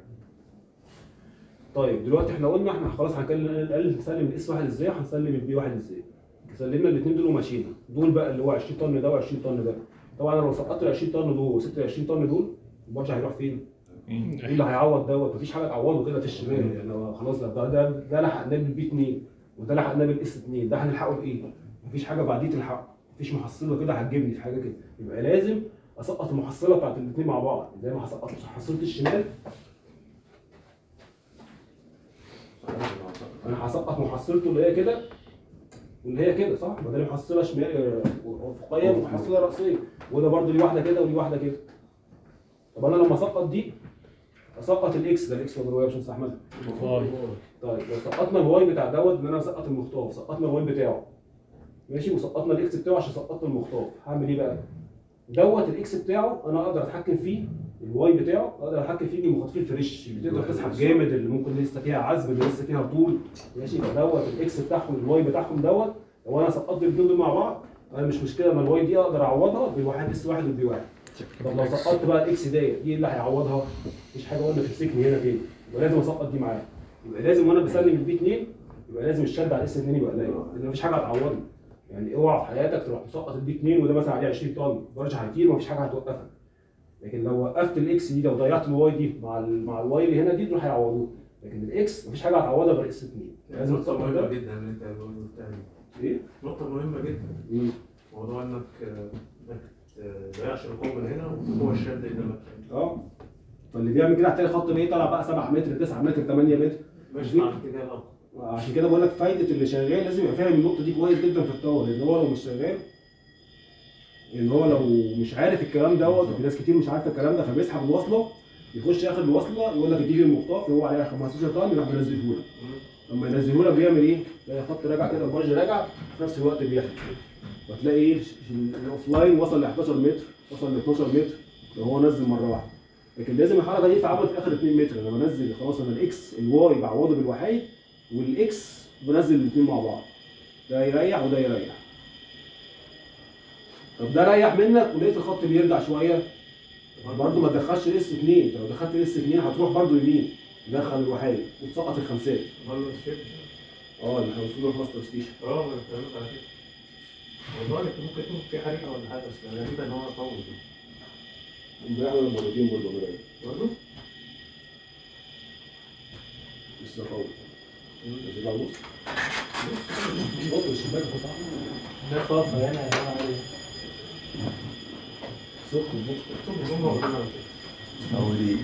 [SPEAKER 1] طيب دلوقتي احنا قلنا احنا خلاص هنكلم نسلم الاس واحد ازاي وهنسلم البي واحد ازاي سلمنا الاثنين دول ومشينا دول بقى اللي هو 20 طن ده و20 طن ده طبعا انا لو سقطت ال 20 طن دول وسبت ال 20 طن دول البارج هيروح فين؟ ايه اللي هيعوض دوت مفيش حاجه تعوضه كده في الشمال يعني هو خلاص ده ده ده لحقناه بالبي 2 وده لحقناه بالاس 2 ده هنلحقه بايه؟ مفيش حاجه بعديه تلحقه مفيش محصله كده هتجيبني في حاجه كده يبقى لازم اسقط المحصله بتاعت الاثنين مع بعض زي ما هسقط محصله الشمال انا هسقط محصلته اللي هي كده واللي هي كده صح؟ ما ده محصله شمال افقيه ومحصله راسيه وده برضه ليه واحده كده وليه واحده كده طب انا لما اسقط دي اسقط الاكس ده الاكس ولا الواي عشان استحملها
[SPEAKER 4] واي
[SPEAKER 1] طيب لو سقطنا الواي بتاع دوت ان انا اسقط المخطاف سقطنا الواي بتاعه ماشي وسقطنا الاكس بتاعه عشان سقطنا المخطاف هعمل ايه بقى؟ دوت الاكس بتاعه انا اقدر اتحكم فيه الواي بتاعه اقدر اتحكم فيه بالمخاطيف الفريش اللي تقدر تسحب جامد اللي ممكن لسه فيها عزم اللي لسه فيها طول ماشي فدوت الاكس بتاعهم الواي بتاعهم دوت لو انا سقطت الاثنين دول مع بعض انا مش مشكله انا الواي دي اقدر اعوضها بالواحد اس واحد وبي واحد طب لو سقطت بقى الاكس ديت دي اللي هيعوضها مفيش حاجه قلنا تمسكني هنا تاني يبقى لازم اسقط دي معايا يبقى لازم وانا بسلم البي 2 يبقى لازم الشد على الاس 2 يبقى قليل لان مفيش حاجه هتعوضني يعني اوعى في حياتك تروح مسقط البي 2 وده مثلا عليه 20 طن درجه هيطير ومفيش حاجه هتوقفك لكن لو وقفت الاكس دي لو ضيعت الواي دي مع ال مع الواي اللي هنا دي دول هيعوضوه لكن الاكس مفيش حاجه هتعوضها غير اس 2 لازم
[SPEAKER 2] نقطة
[SPEAKER 1] تسقط
[SPEAKER 2] مهمة
[SPEAKER 1] ده
[SPEAKER 2] جدا اللي انت قلتها دي
[SPEAKER 1] ايه؟
[SPEAKER 2] نقطة مهمة جدا
[SPEAKER 1] مم.
[SPEAKER 2] موضوع انك آه، ما تضيعش القوة من هنا وهو الشد قدامك
[SPEAKER 1] اه فاللي بيعمل كده هتلاقي الخط ايه طالع بقى 7 متر 9 متر 8 متر
[SPEAKER 2] ماشي مع اتجاه الأرض
[SPEAKER 1] عشان كده بقول لك فايده اللي شغال لازم يبقى فاهم النقطه دي كويس جدا في الطاوله لان هو لو مش شغال ان هو لو مش عارف الكلام دوت وفي ناس كتير مش عارفه الكلام ده فبيسحب الوصله يخش ياخد الوصله يقول لك اديني المخطاف اللي هو عليها 15 طن يروح منزله لك لما ينزله لك بيعمل ايه؟ تلاقي خط راجع كده البرج راجع في نفس الوقت بيحدف وتلاقي ايه الاوف لاين وصل ل 11 متر وصل ل 12 متر لو هو نزل مره واحده لكن لازم الحركه دي تتعمل في اخر 2 متر لما بنزل خلاص انا الاكس الواي بعوضه بالوحيد والاكس بنزل الاثنين مع بعض ده يريح وده يريح طب ده ريح منك ولقيت الخط بيرجع شويه برضه ما تدخلش الاس 2 انت لو دخلت الاس 2 هتروح برضه يمين تدخل الوحيد وتسقط الخمسات
[SPEAKER 2] مرة الشد
[SPEAKER 1] اه اللي احنا المفروض نروح ماستر ستيشن
[SPEAKER 2] اه ما انا بكلمك على كده موضوع انك ممكن يكون في حريقة ولا حاجة بس غريبة ان هو طول
[SPEAKER 1] امبارح ولا مرتين برضه قريب
[SPEAKER 2] برضه
[SPEAKER 1] لسه قوي نزل على النص بص الشباك قطع
[SPEAKER 5] ده خاف هنا يا جماعه
[SPEAKER 1] سخن بص
[SPEAKER 2] شوف هم واخدينها على كده.
[SPEAKER 6] او دي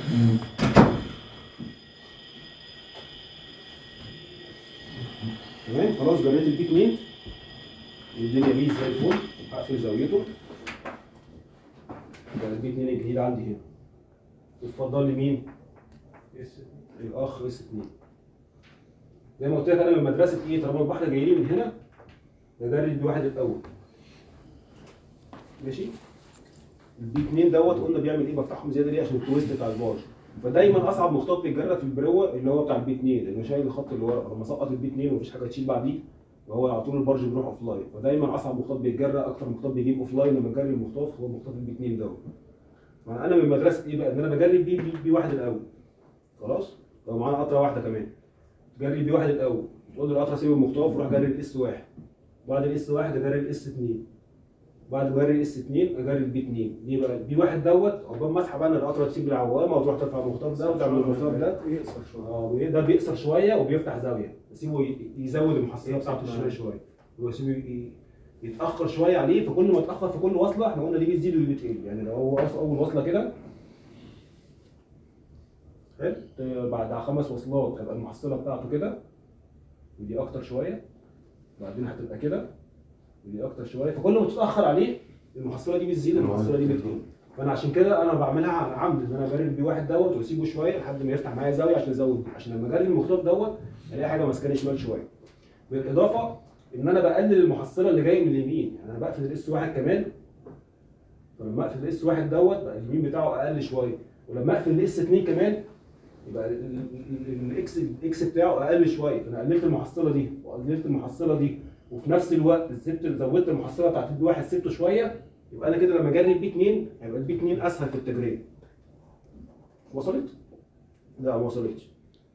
[SPEAKER 1] تمام خلاص جريت البي 2 والدنيا بيه زي الفل هقفل زاويته ده البي 2 الجديد عندي هنا اتفضل لي مين؟ الاخ اس 2 زي ما قلت لك انا من مدرسه ايه طالما البحر جاي لي من هنا نجري البي واحد الاول ماشي البي 2 دوت قلنا بيعمل ايه بفتحهم زياده ليه عشان التويست بتاع البارج فدايما اصعب مخطط بيتجرى في البروه اللي هو بتاع البي 2 لانه شايل الخط اللي ورا لما سقط البي 2 ومفيش حاجه تشيل بعديه وهو على طول البارج بيروح اوف لاين فدايما اصعب مخطط بيتجرى اكتر مخطط بيجيب اوف لاين لما تجري المخطاف هو مخطط البي 2 دوت انا من مدرسه ايه بقى ان انا بجري بي بي, بي واحد الاول خلاص لو معانا قطره واحده كمان جري بي واحد الاول تقول له القطره سيب المخطاف وروح جري الاس واحد بعد الاس واحد اجري الاس 2 بعد ما اجري الاس 2 اجري البي 2 ليه بقى البي واحد دوت عقبال ما اسحب انا القطره تسيب العوامه وتروح ترفع المخطاف ده وتعمل المخطاف ده
[SPEAKER 2] يقصر شوية
[SPEAKER 1] اه ده بيقصر شويه وبيفتح زاويه بسيبه ي- يزود المحصله بتاعته الشمال شويه ويسيبه ي- يتاخر شويه عليه فكل ما اتاخر في كل وصله احنا قلنا دي بتزيد ودي بتقل يعني لو هو وصل اول وصله كده حلو ت- بعد خمس وصلات هيبقى المحصله بتاعته كده ودي اكتر شويه بعدين هتبقى كده ودي اكتر شويه فكل ما تتاخر عليه المحصله دي بتزيد المحصله دي بتقل فانا عشان كده انا بعملها عن عمد ان انا اجري البي واحد دوت واسيبه شويه لحد ما يفتح معايا زاويه عشان ازود دي عشان لما اجري المخطوط دوت الاقي حاجه ماسكاني شمال شويه بالاضافه ان انا بقلل المحصله اللي جايه من اليمين يعني انا بقفل الاس واحد كمان فلما اقفل الاس واحد دوت بقى اليمين بتاعه اقل شويه ولما اقفل الاس 2 كمان يبقى ال- ال- ال- الاكس الاكس بتاعه اقل شويه فانا قللت المحصله دي وقللت المحصله دي وفي نفس الوقت سبت زودت المحصله بتاعت البي واحد سبته شويه يبقى انا كده لما اجري البي 2 هيبقى البي 2 اسهل في التجريه وصلت؟ لا ما وصلتش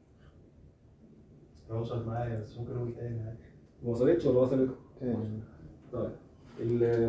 [SPEAKER 5] وصلت معايا بس ممكن اقول تاني عادي
[SPEAKER 1] ما وصلتش ولا وصلت؟ طيب ال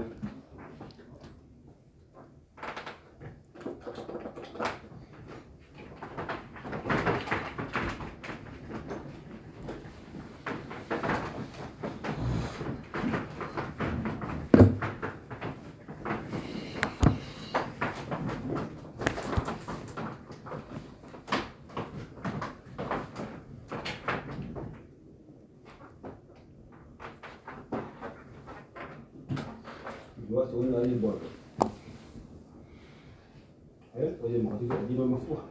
[SPEAKER 1] دلوقتي قلنا ادي البره حلو ادي المخاطيف القديمه المفتوحه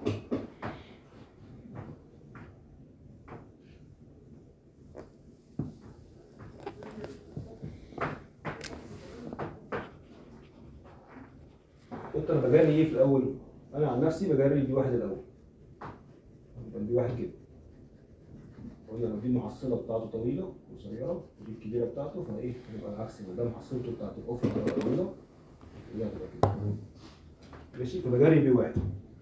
[SPEAKER 1] قلت انا بجري ايه في الاول؟ انا عن نفسي بجري البي واحد الاول يبقى البي واحد كده قلنا لو دي المحصله بتاعته طويله قصيره ودي الكبيره بتاعته فايه هيبقى العكس يبقى ده محصلته بتاعت الاوفر هتبقى طويله ودي هتبقى كده ماشي فبجري بي واحد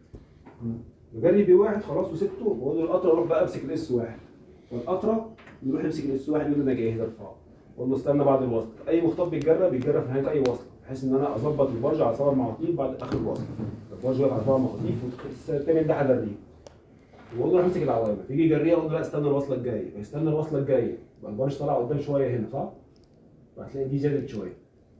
[SPEAKER 1] بجري بي واحد خلاص وسبته بقول له القطره اروح بقى امسك الاس واحد فالقطره يروح يمسك الاس واحد يقول لي انا جاهز ارفعه اقول له استنى بعد الوصل اي مخطط بيتجرى بيتجرى في نهايه اي وصل بحيث ان انا اظبط البرج على سبع مخاطيف بعد اخر الوصل البرج واقف على سبع مخاطيف والتاني ده هجريه واقول له روح امسك العوامل فيجي يجريها اقول له لا استنى الوصله الجايه فيستنى الوصله الجايه يبقى البرج طالع قدام شويه هنا صح؟ فهتلاقي دي زادت شويه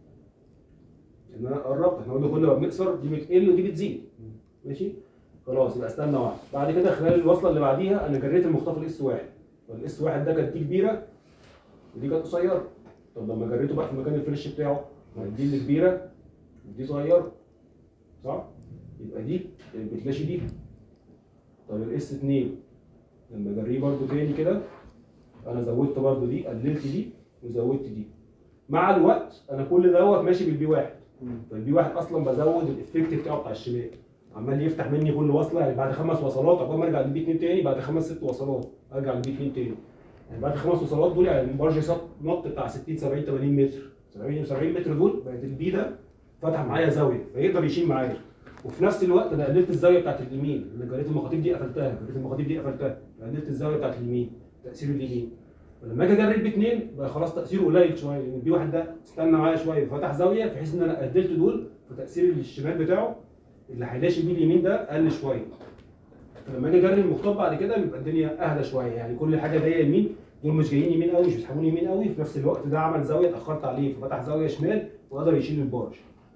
[SPEAKER 1] ان انا قربت احنا قلنا كل ما بنكسر دي بتقل ودي بتزيد ماشي خلاص يبقى استنى واحد بعد كده خلال الوصله اللي بعديها انا جريت المخطف الاس واحد فالاس واحد ده كانت دي كبيره ودي كانت قصيره طب لما جريته بقى في مكان الفريش بتاعه ما دي اللي كبيره ودي صغيره صح؟ يبقى دي بتلاشي دي طب الاس 2 لما اجريه برده تاني كده انا زودت برده دي قللت دي وزودت دي مع الوقت انا كل دوت ماشي بالبي واحد فالبي واحد اصلا بزود الافكت بتاعه بتاع الشمال عمال يفتح مني كل وصله يعني بعد خمس وصلات عقبال ما ارجع للبي 2 تاني بعد خمس ست وصلات ارجع للبي 2 تاني يعني بعد خمس وصلات دول يعني البرج صط نط بتاع 60 70 80 متر 70 70 متر دول بقت البي ده فتح معايا زاويه فيقدر يشيل معايا وفي نفس الوقت انا قللت الزاويه بتاعت اليمين انا جريت المخاطيف دي قفلتها جريت المخاطيف دي قفلتها قللت الزاويه بتاعت اليمين تاثير اليمين ولما اجي اجرب باثنين بقى خلاص تاثيره قليل شويه لان البي واحد ده استنى معايا شويه فتح زاويه بحيث ان انا قللت دول فتاثير الشمال بتاعه اللي هيلاشي بيه اليمين ده قل شويه فلما اجي اجرب المخطط بعد كده بيبقى الدنيا اهدى شويه يعني كل حاجه جايه يمين دول مش جايين يمين قوي مش بيسحبوني يمين قوي في نفس الوقت ده عمل زاويه اتاخرت عليه ففتح زاويه شمال وقدر يشيل البارج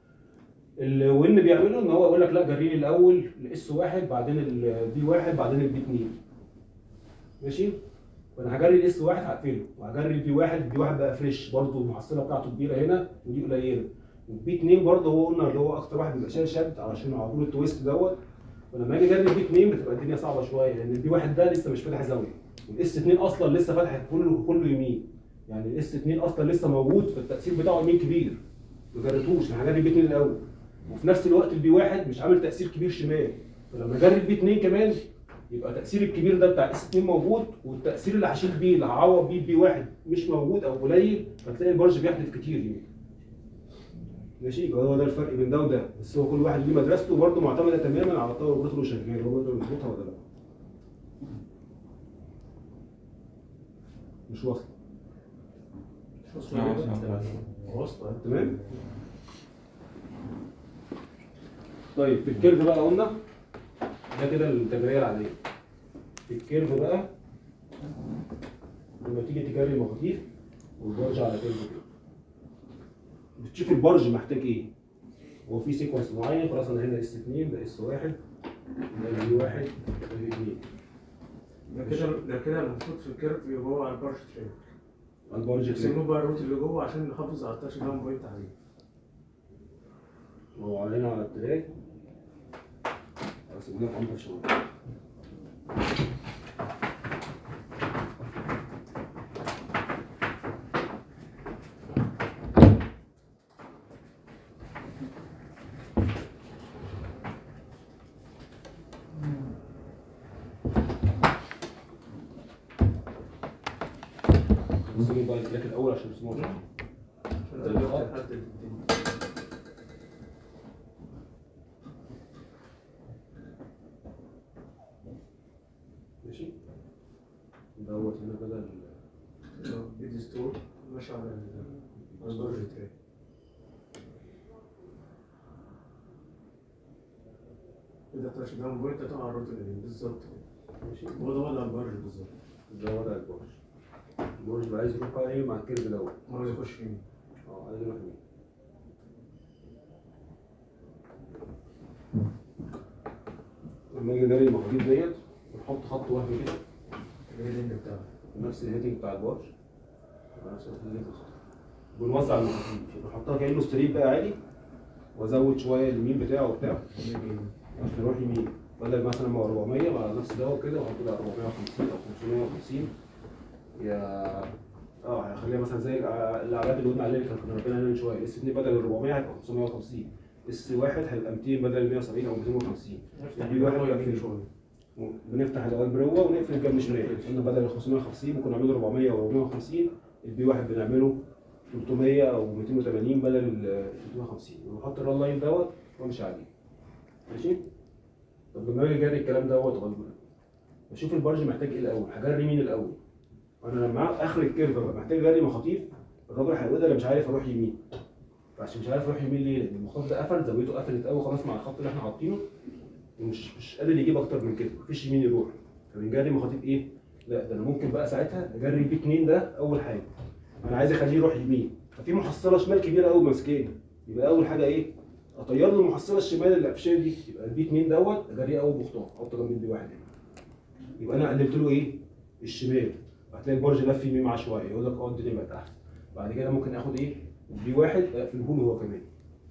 [SPEAKER 1] الوين بيعمله ان هو يقول لك لا جري لي الاول الاس واحد بعدين البي واحد بعدين البي اتنين ماشي فانا هجري الاس واحد هقفله وهجري البي واحد البي واحد بقى فريش برضه المحصله بتاعته كبيره هنا ودي قليله والبي اتنين برضه هو قلنا اللي هو اكتر واحد بيبقى شايل شد علشان على طول التويست دوت فلما اجي اجري البي اتنين بتبقى الدنيا صعبه شويه لان البي واحد ده لسه مش فاتح زاويه والاس اتنين اصلا لسه فاتح كله كله يمين يعني الاس اتنين اصلا لسه موجود فالتاثير بتاعه يمين كبير ما جريتوش انا هجري البي اتنين الاول وفي نفس الوقت البي واحد مش عامل تاثير كبير شمال فلما اجري البي 2 كمان يبقى تاثير الكبير ده بتاع اس 2 موجود والتاثير اللي هشيل بيه اللي هعوض بيه البي واحد مش موجود او قليل فتلاقي البرج بيحدف كتير يعني ماشي يبقى هو ده الفرق بين ده وده بس هو كل واحد ليه مدرسته وبرده معتمده تماما على الطاقه البروتو اللي شغال هو يقدر يظبطها ولا لا مش واصله
[SPEAKER 2] وسط
[SPEAKER 1] تمام طيب في الكيرف بقى قلنا ده كده التجريه العاديه في الكيرف بقى لما تيجي تجري المخاطيف والبرج على كيرف كده بتشوف البرج محتاج ايه هو في سيكونس معين خلاص انا هنا اس 2 ده اس 1 ده بي 1 ده بي 2
[SPEAKER 2] ده كده ده كده المفروض في الكيرف يبقى هو على البارش تريك
[SPEAKER 1] البرج كده
[SPEAKER 2] يسموه بقى الروت اللي جوه عشان نحافظ على التاتش داون بوينت عليه
[SPEAKER 1] هو علينا على التراك بس قدام انضف شويه بص نجيب بقى التراك الاول عشان نسمعه صح
[SPEAKER 2] عشان تقدر تحدد الدنيا
[SPEAKER 1] ماشي دوت هنا كده ال-
[SPEAKER 2] بيدي ستور ماشي على ال- على البارش تريك كده التاتش داون بوينت هتقع على الروت اللي بالظبط كده.
[SPEAKER 1] ماشي
[SPEAKER 2] هو ده وضع البارش بالظبط
[SPEAKER 1] ده وضع البرج البرج بقى عايز يروح بقى ايه مع الكيرف دوت
[SPEAKER 2] هو عايز يخش يمين
[SPEAKER 1] اه عايز يروح يمين لما اجي اجري المخاطيف ديت بنحط خط وهمي كده
[SPEAKER 2] اللي هي اللينك بتاعه
[SPEAKER 1] نفس الهيدنج بتاع البرج يبقى نفس الهيدنج بتاع الخط بنوزع المخاطيف بنحطها كانه ستريب بقى عادي وازود شويه اليمين بتاعه وبتاع عشان يروح يمين بدل مثلا ما هو 400 مع نفس دوت كده واحط كده 450 او 550 يا اه هخليها مثلا زي الع- الاعداد اللي قلنا عليها اللي كنا ربنا عليها من شويه اس 2 بدل ال 400 هيبقى 550 اس 1 هيبقى 200 بدل ال 170 او 250
[SPEAKER 2] نفتح
[SPEAKER 1] دي واحد
[SPEAKER 2] الواحد
[SPEAKER 1] يقفل
[SPEAKER 2] يمين
[SPEAKER 1] شوية.
[SPEAKER 2] شويه
[SPEAKER 1] بنفتح الاول بروه ونقفل الجنب شمال قلنا بدل ال 550 ممكن نعمله 400 او 450 البي واحد بنعمله 300 او 280 بدل ال 350 ونحط الران لاين دوت وامشي عليه ماشي طب لما اجي اجري الكلام دوت غالبا بشوف البرج محتاج ايه الاول هجري مين الاول انا لما اخر الكيرف ببقى محتاج اجري مخاطيف الراجل هيقول انا مش عارف اروح يمين فعشان مش عارف اروح يمين ليه لان المخاطف ده قفل زاويته قفلت قوي خلاص مع الخط اللي احنا حاطينه ومش مش قادر يجيب اكتر من كده مفيش يمين يروح فبنجري مخاطيف ايه لا ده انا ممكن بقى ساعتها اجري بي 2 ده اول حاجه انا عايز اخليه يروح يمين ففي محصله شمال كبيره قوي ماسكاني يبقى اول حاجه ايه اطير له المحصله الشمال اللي قفشاني دي يبقى البي 2 دوت اجريه اول مختار احطه جنب البي 1 هنا يبقى انا قللت له ايه الشمال هتلاقي البرج لف يمين معاه شويه يقول لك اه الدنيا بقت احسن بعد كده ممكن اخد ايه البي 1 اقفله له هو كمان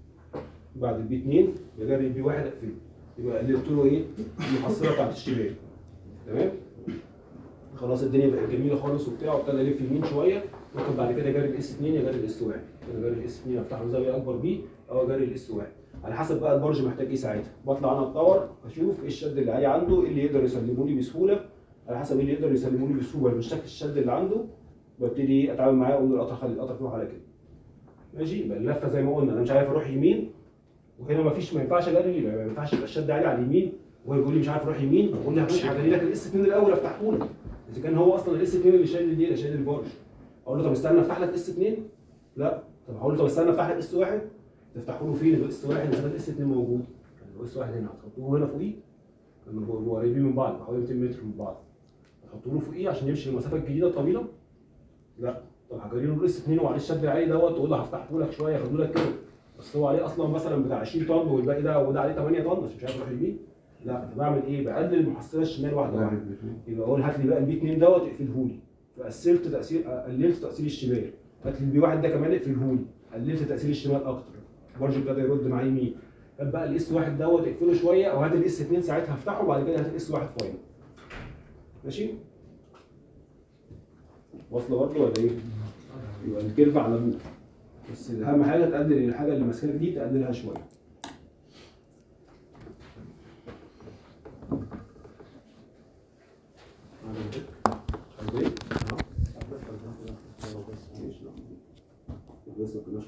[SPEAKER 1] بعد البي 2 بجري البي 1 اقفله يبقى قللت له ايه المحصله بتاعت الشمال تمام خلاص الدنيا بقت جميله خالص وبتاع وابتدى يلف يمين شويه ممكن بعد كده اجري الاس 2 اجري الاس 1 اجري الاس 2 افتح له زاويه اكبر بيه او اجري الاس 1 على حسب بقى البرج محتاج ايه ساعتها بطلع انا اتطور اشوف ايه الشد اللي عليه عنده ايه اللي يقدر يسلمه لي بسهوله على حسب ايه اللي يقدر يسلمه لي بسهوله مش شكل الشد اللي عنده ببتدي اتعامل معاه اقول له القطر خلي القطر تروح على كده ماشي يبقى اللفه زي ما قلنا انا مش عارف اروح يمين وهنا ما فيش ما ينفعش اجري يبقى ما ينفعش يبقى الشد عالي على اليمين وهو يقول لي مش عارف اروح يمين بقول له ماشي هجري لك الاس 2 الاول افتحه لك اذا كان هو اصلا الاس 2 اللي شايل الليله شايل البرج اقول له طب استنى افتح لك اس 2 لا طب هقول له طب استنى افتح لك اس 1 تفتحوا له فين الاس 1 اذا كان الاس 2 موجود الاس 1 هنا هتحطوه هنا فوقيه لما بيبقوا قريبين من بعض حوالي 200 متر من بعض تحطوا له فوقيه عشان يمشي المسافه الجديده الطويله لا طب هجري له الاس 2 وعليه الشد العالي دوت تقول له هفتحه لك شويه خدوا لك كده بس هو عليه اصلا مثلا بتاع 20 طن والباقي ده وده عليه 8 طن عشان مش عارف يروح يمين لا انا بعمل ايه بقلل المحصله الشمال واحده واحده يبقى اقول هات لي بقى البي 2 دوت اقفله لي فقسلت تاثير قللت تاثير الشمال هات لي البي 1 ده كمان اقفله لي قللت تاثير الشمال اكتر برضه ابتدى يرد معايا يمين هات بقى الاس 1 دوت اقفله شويه او هات الاس 2 ساعتها افتحه وبعد كده هات الاس 1 فاينل ماشي واصله برضه ولا ايه؟ يبقى الكيرف على ابوك بس اهم حاجه تقلل الحاجه اللي ماسكاك دي تقللها شويه عايز ايه؟ بس ما كناش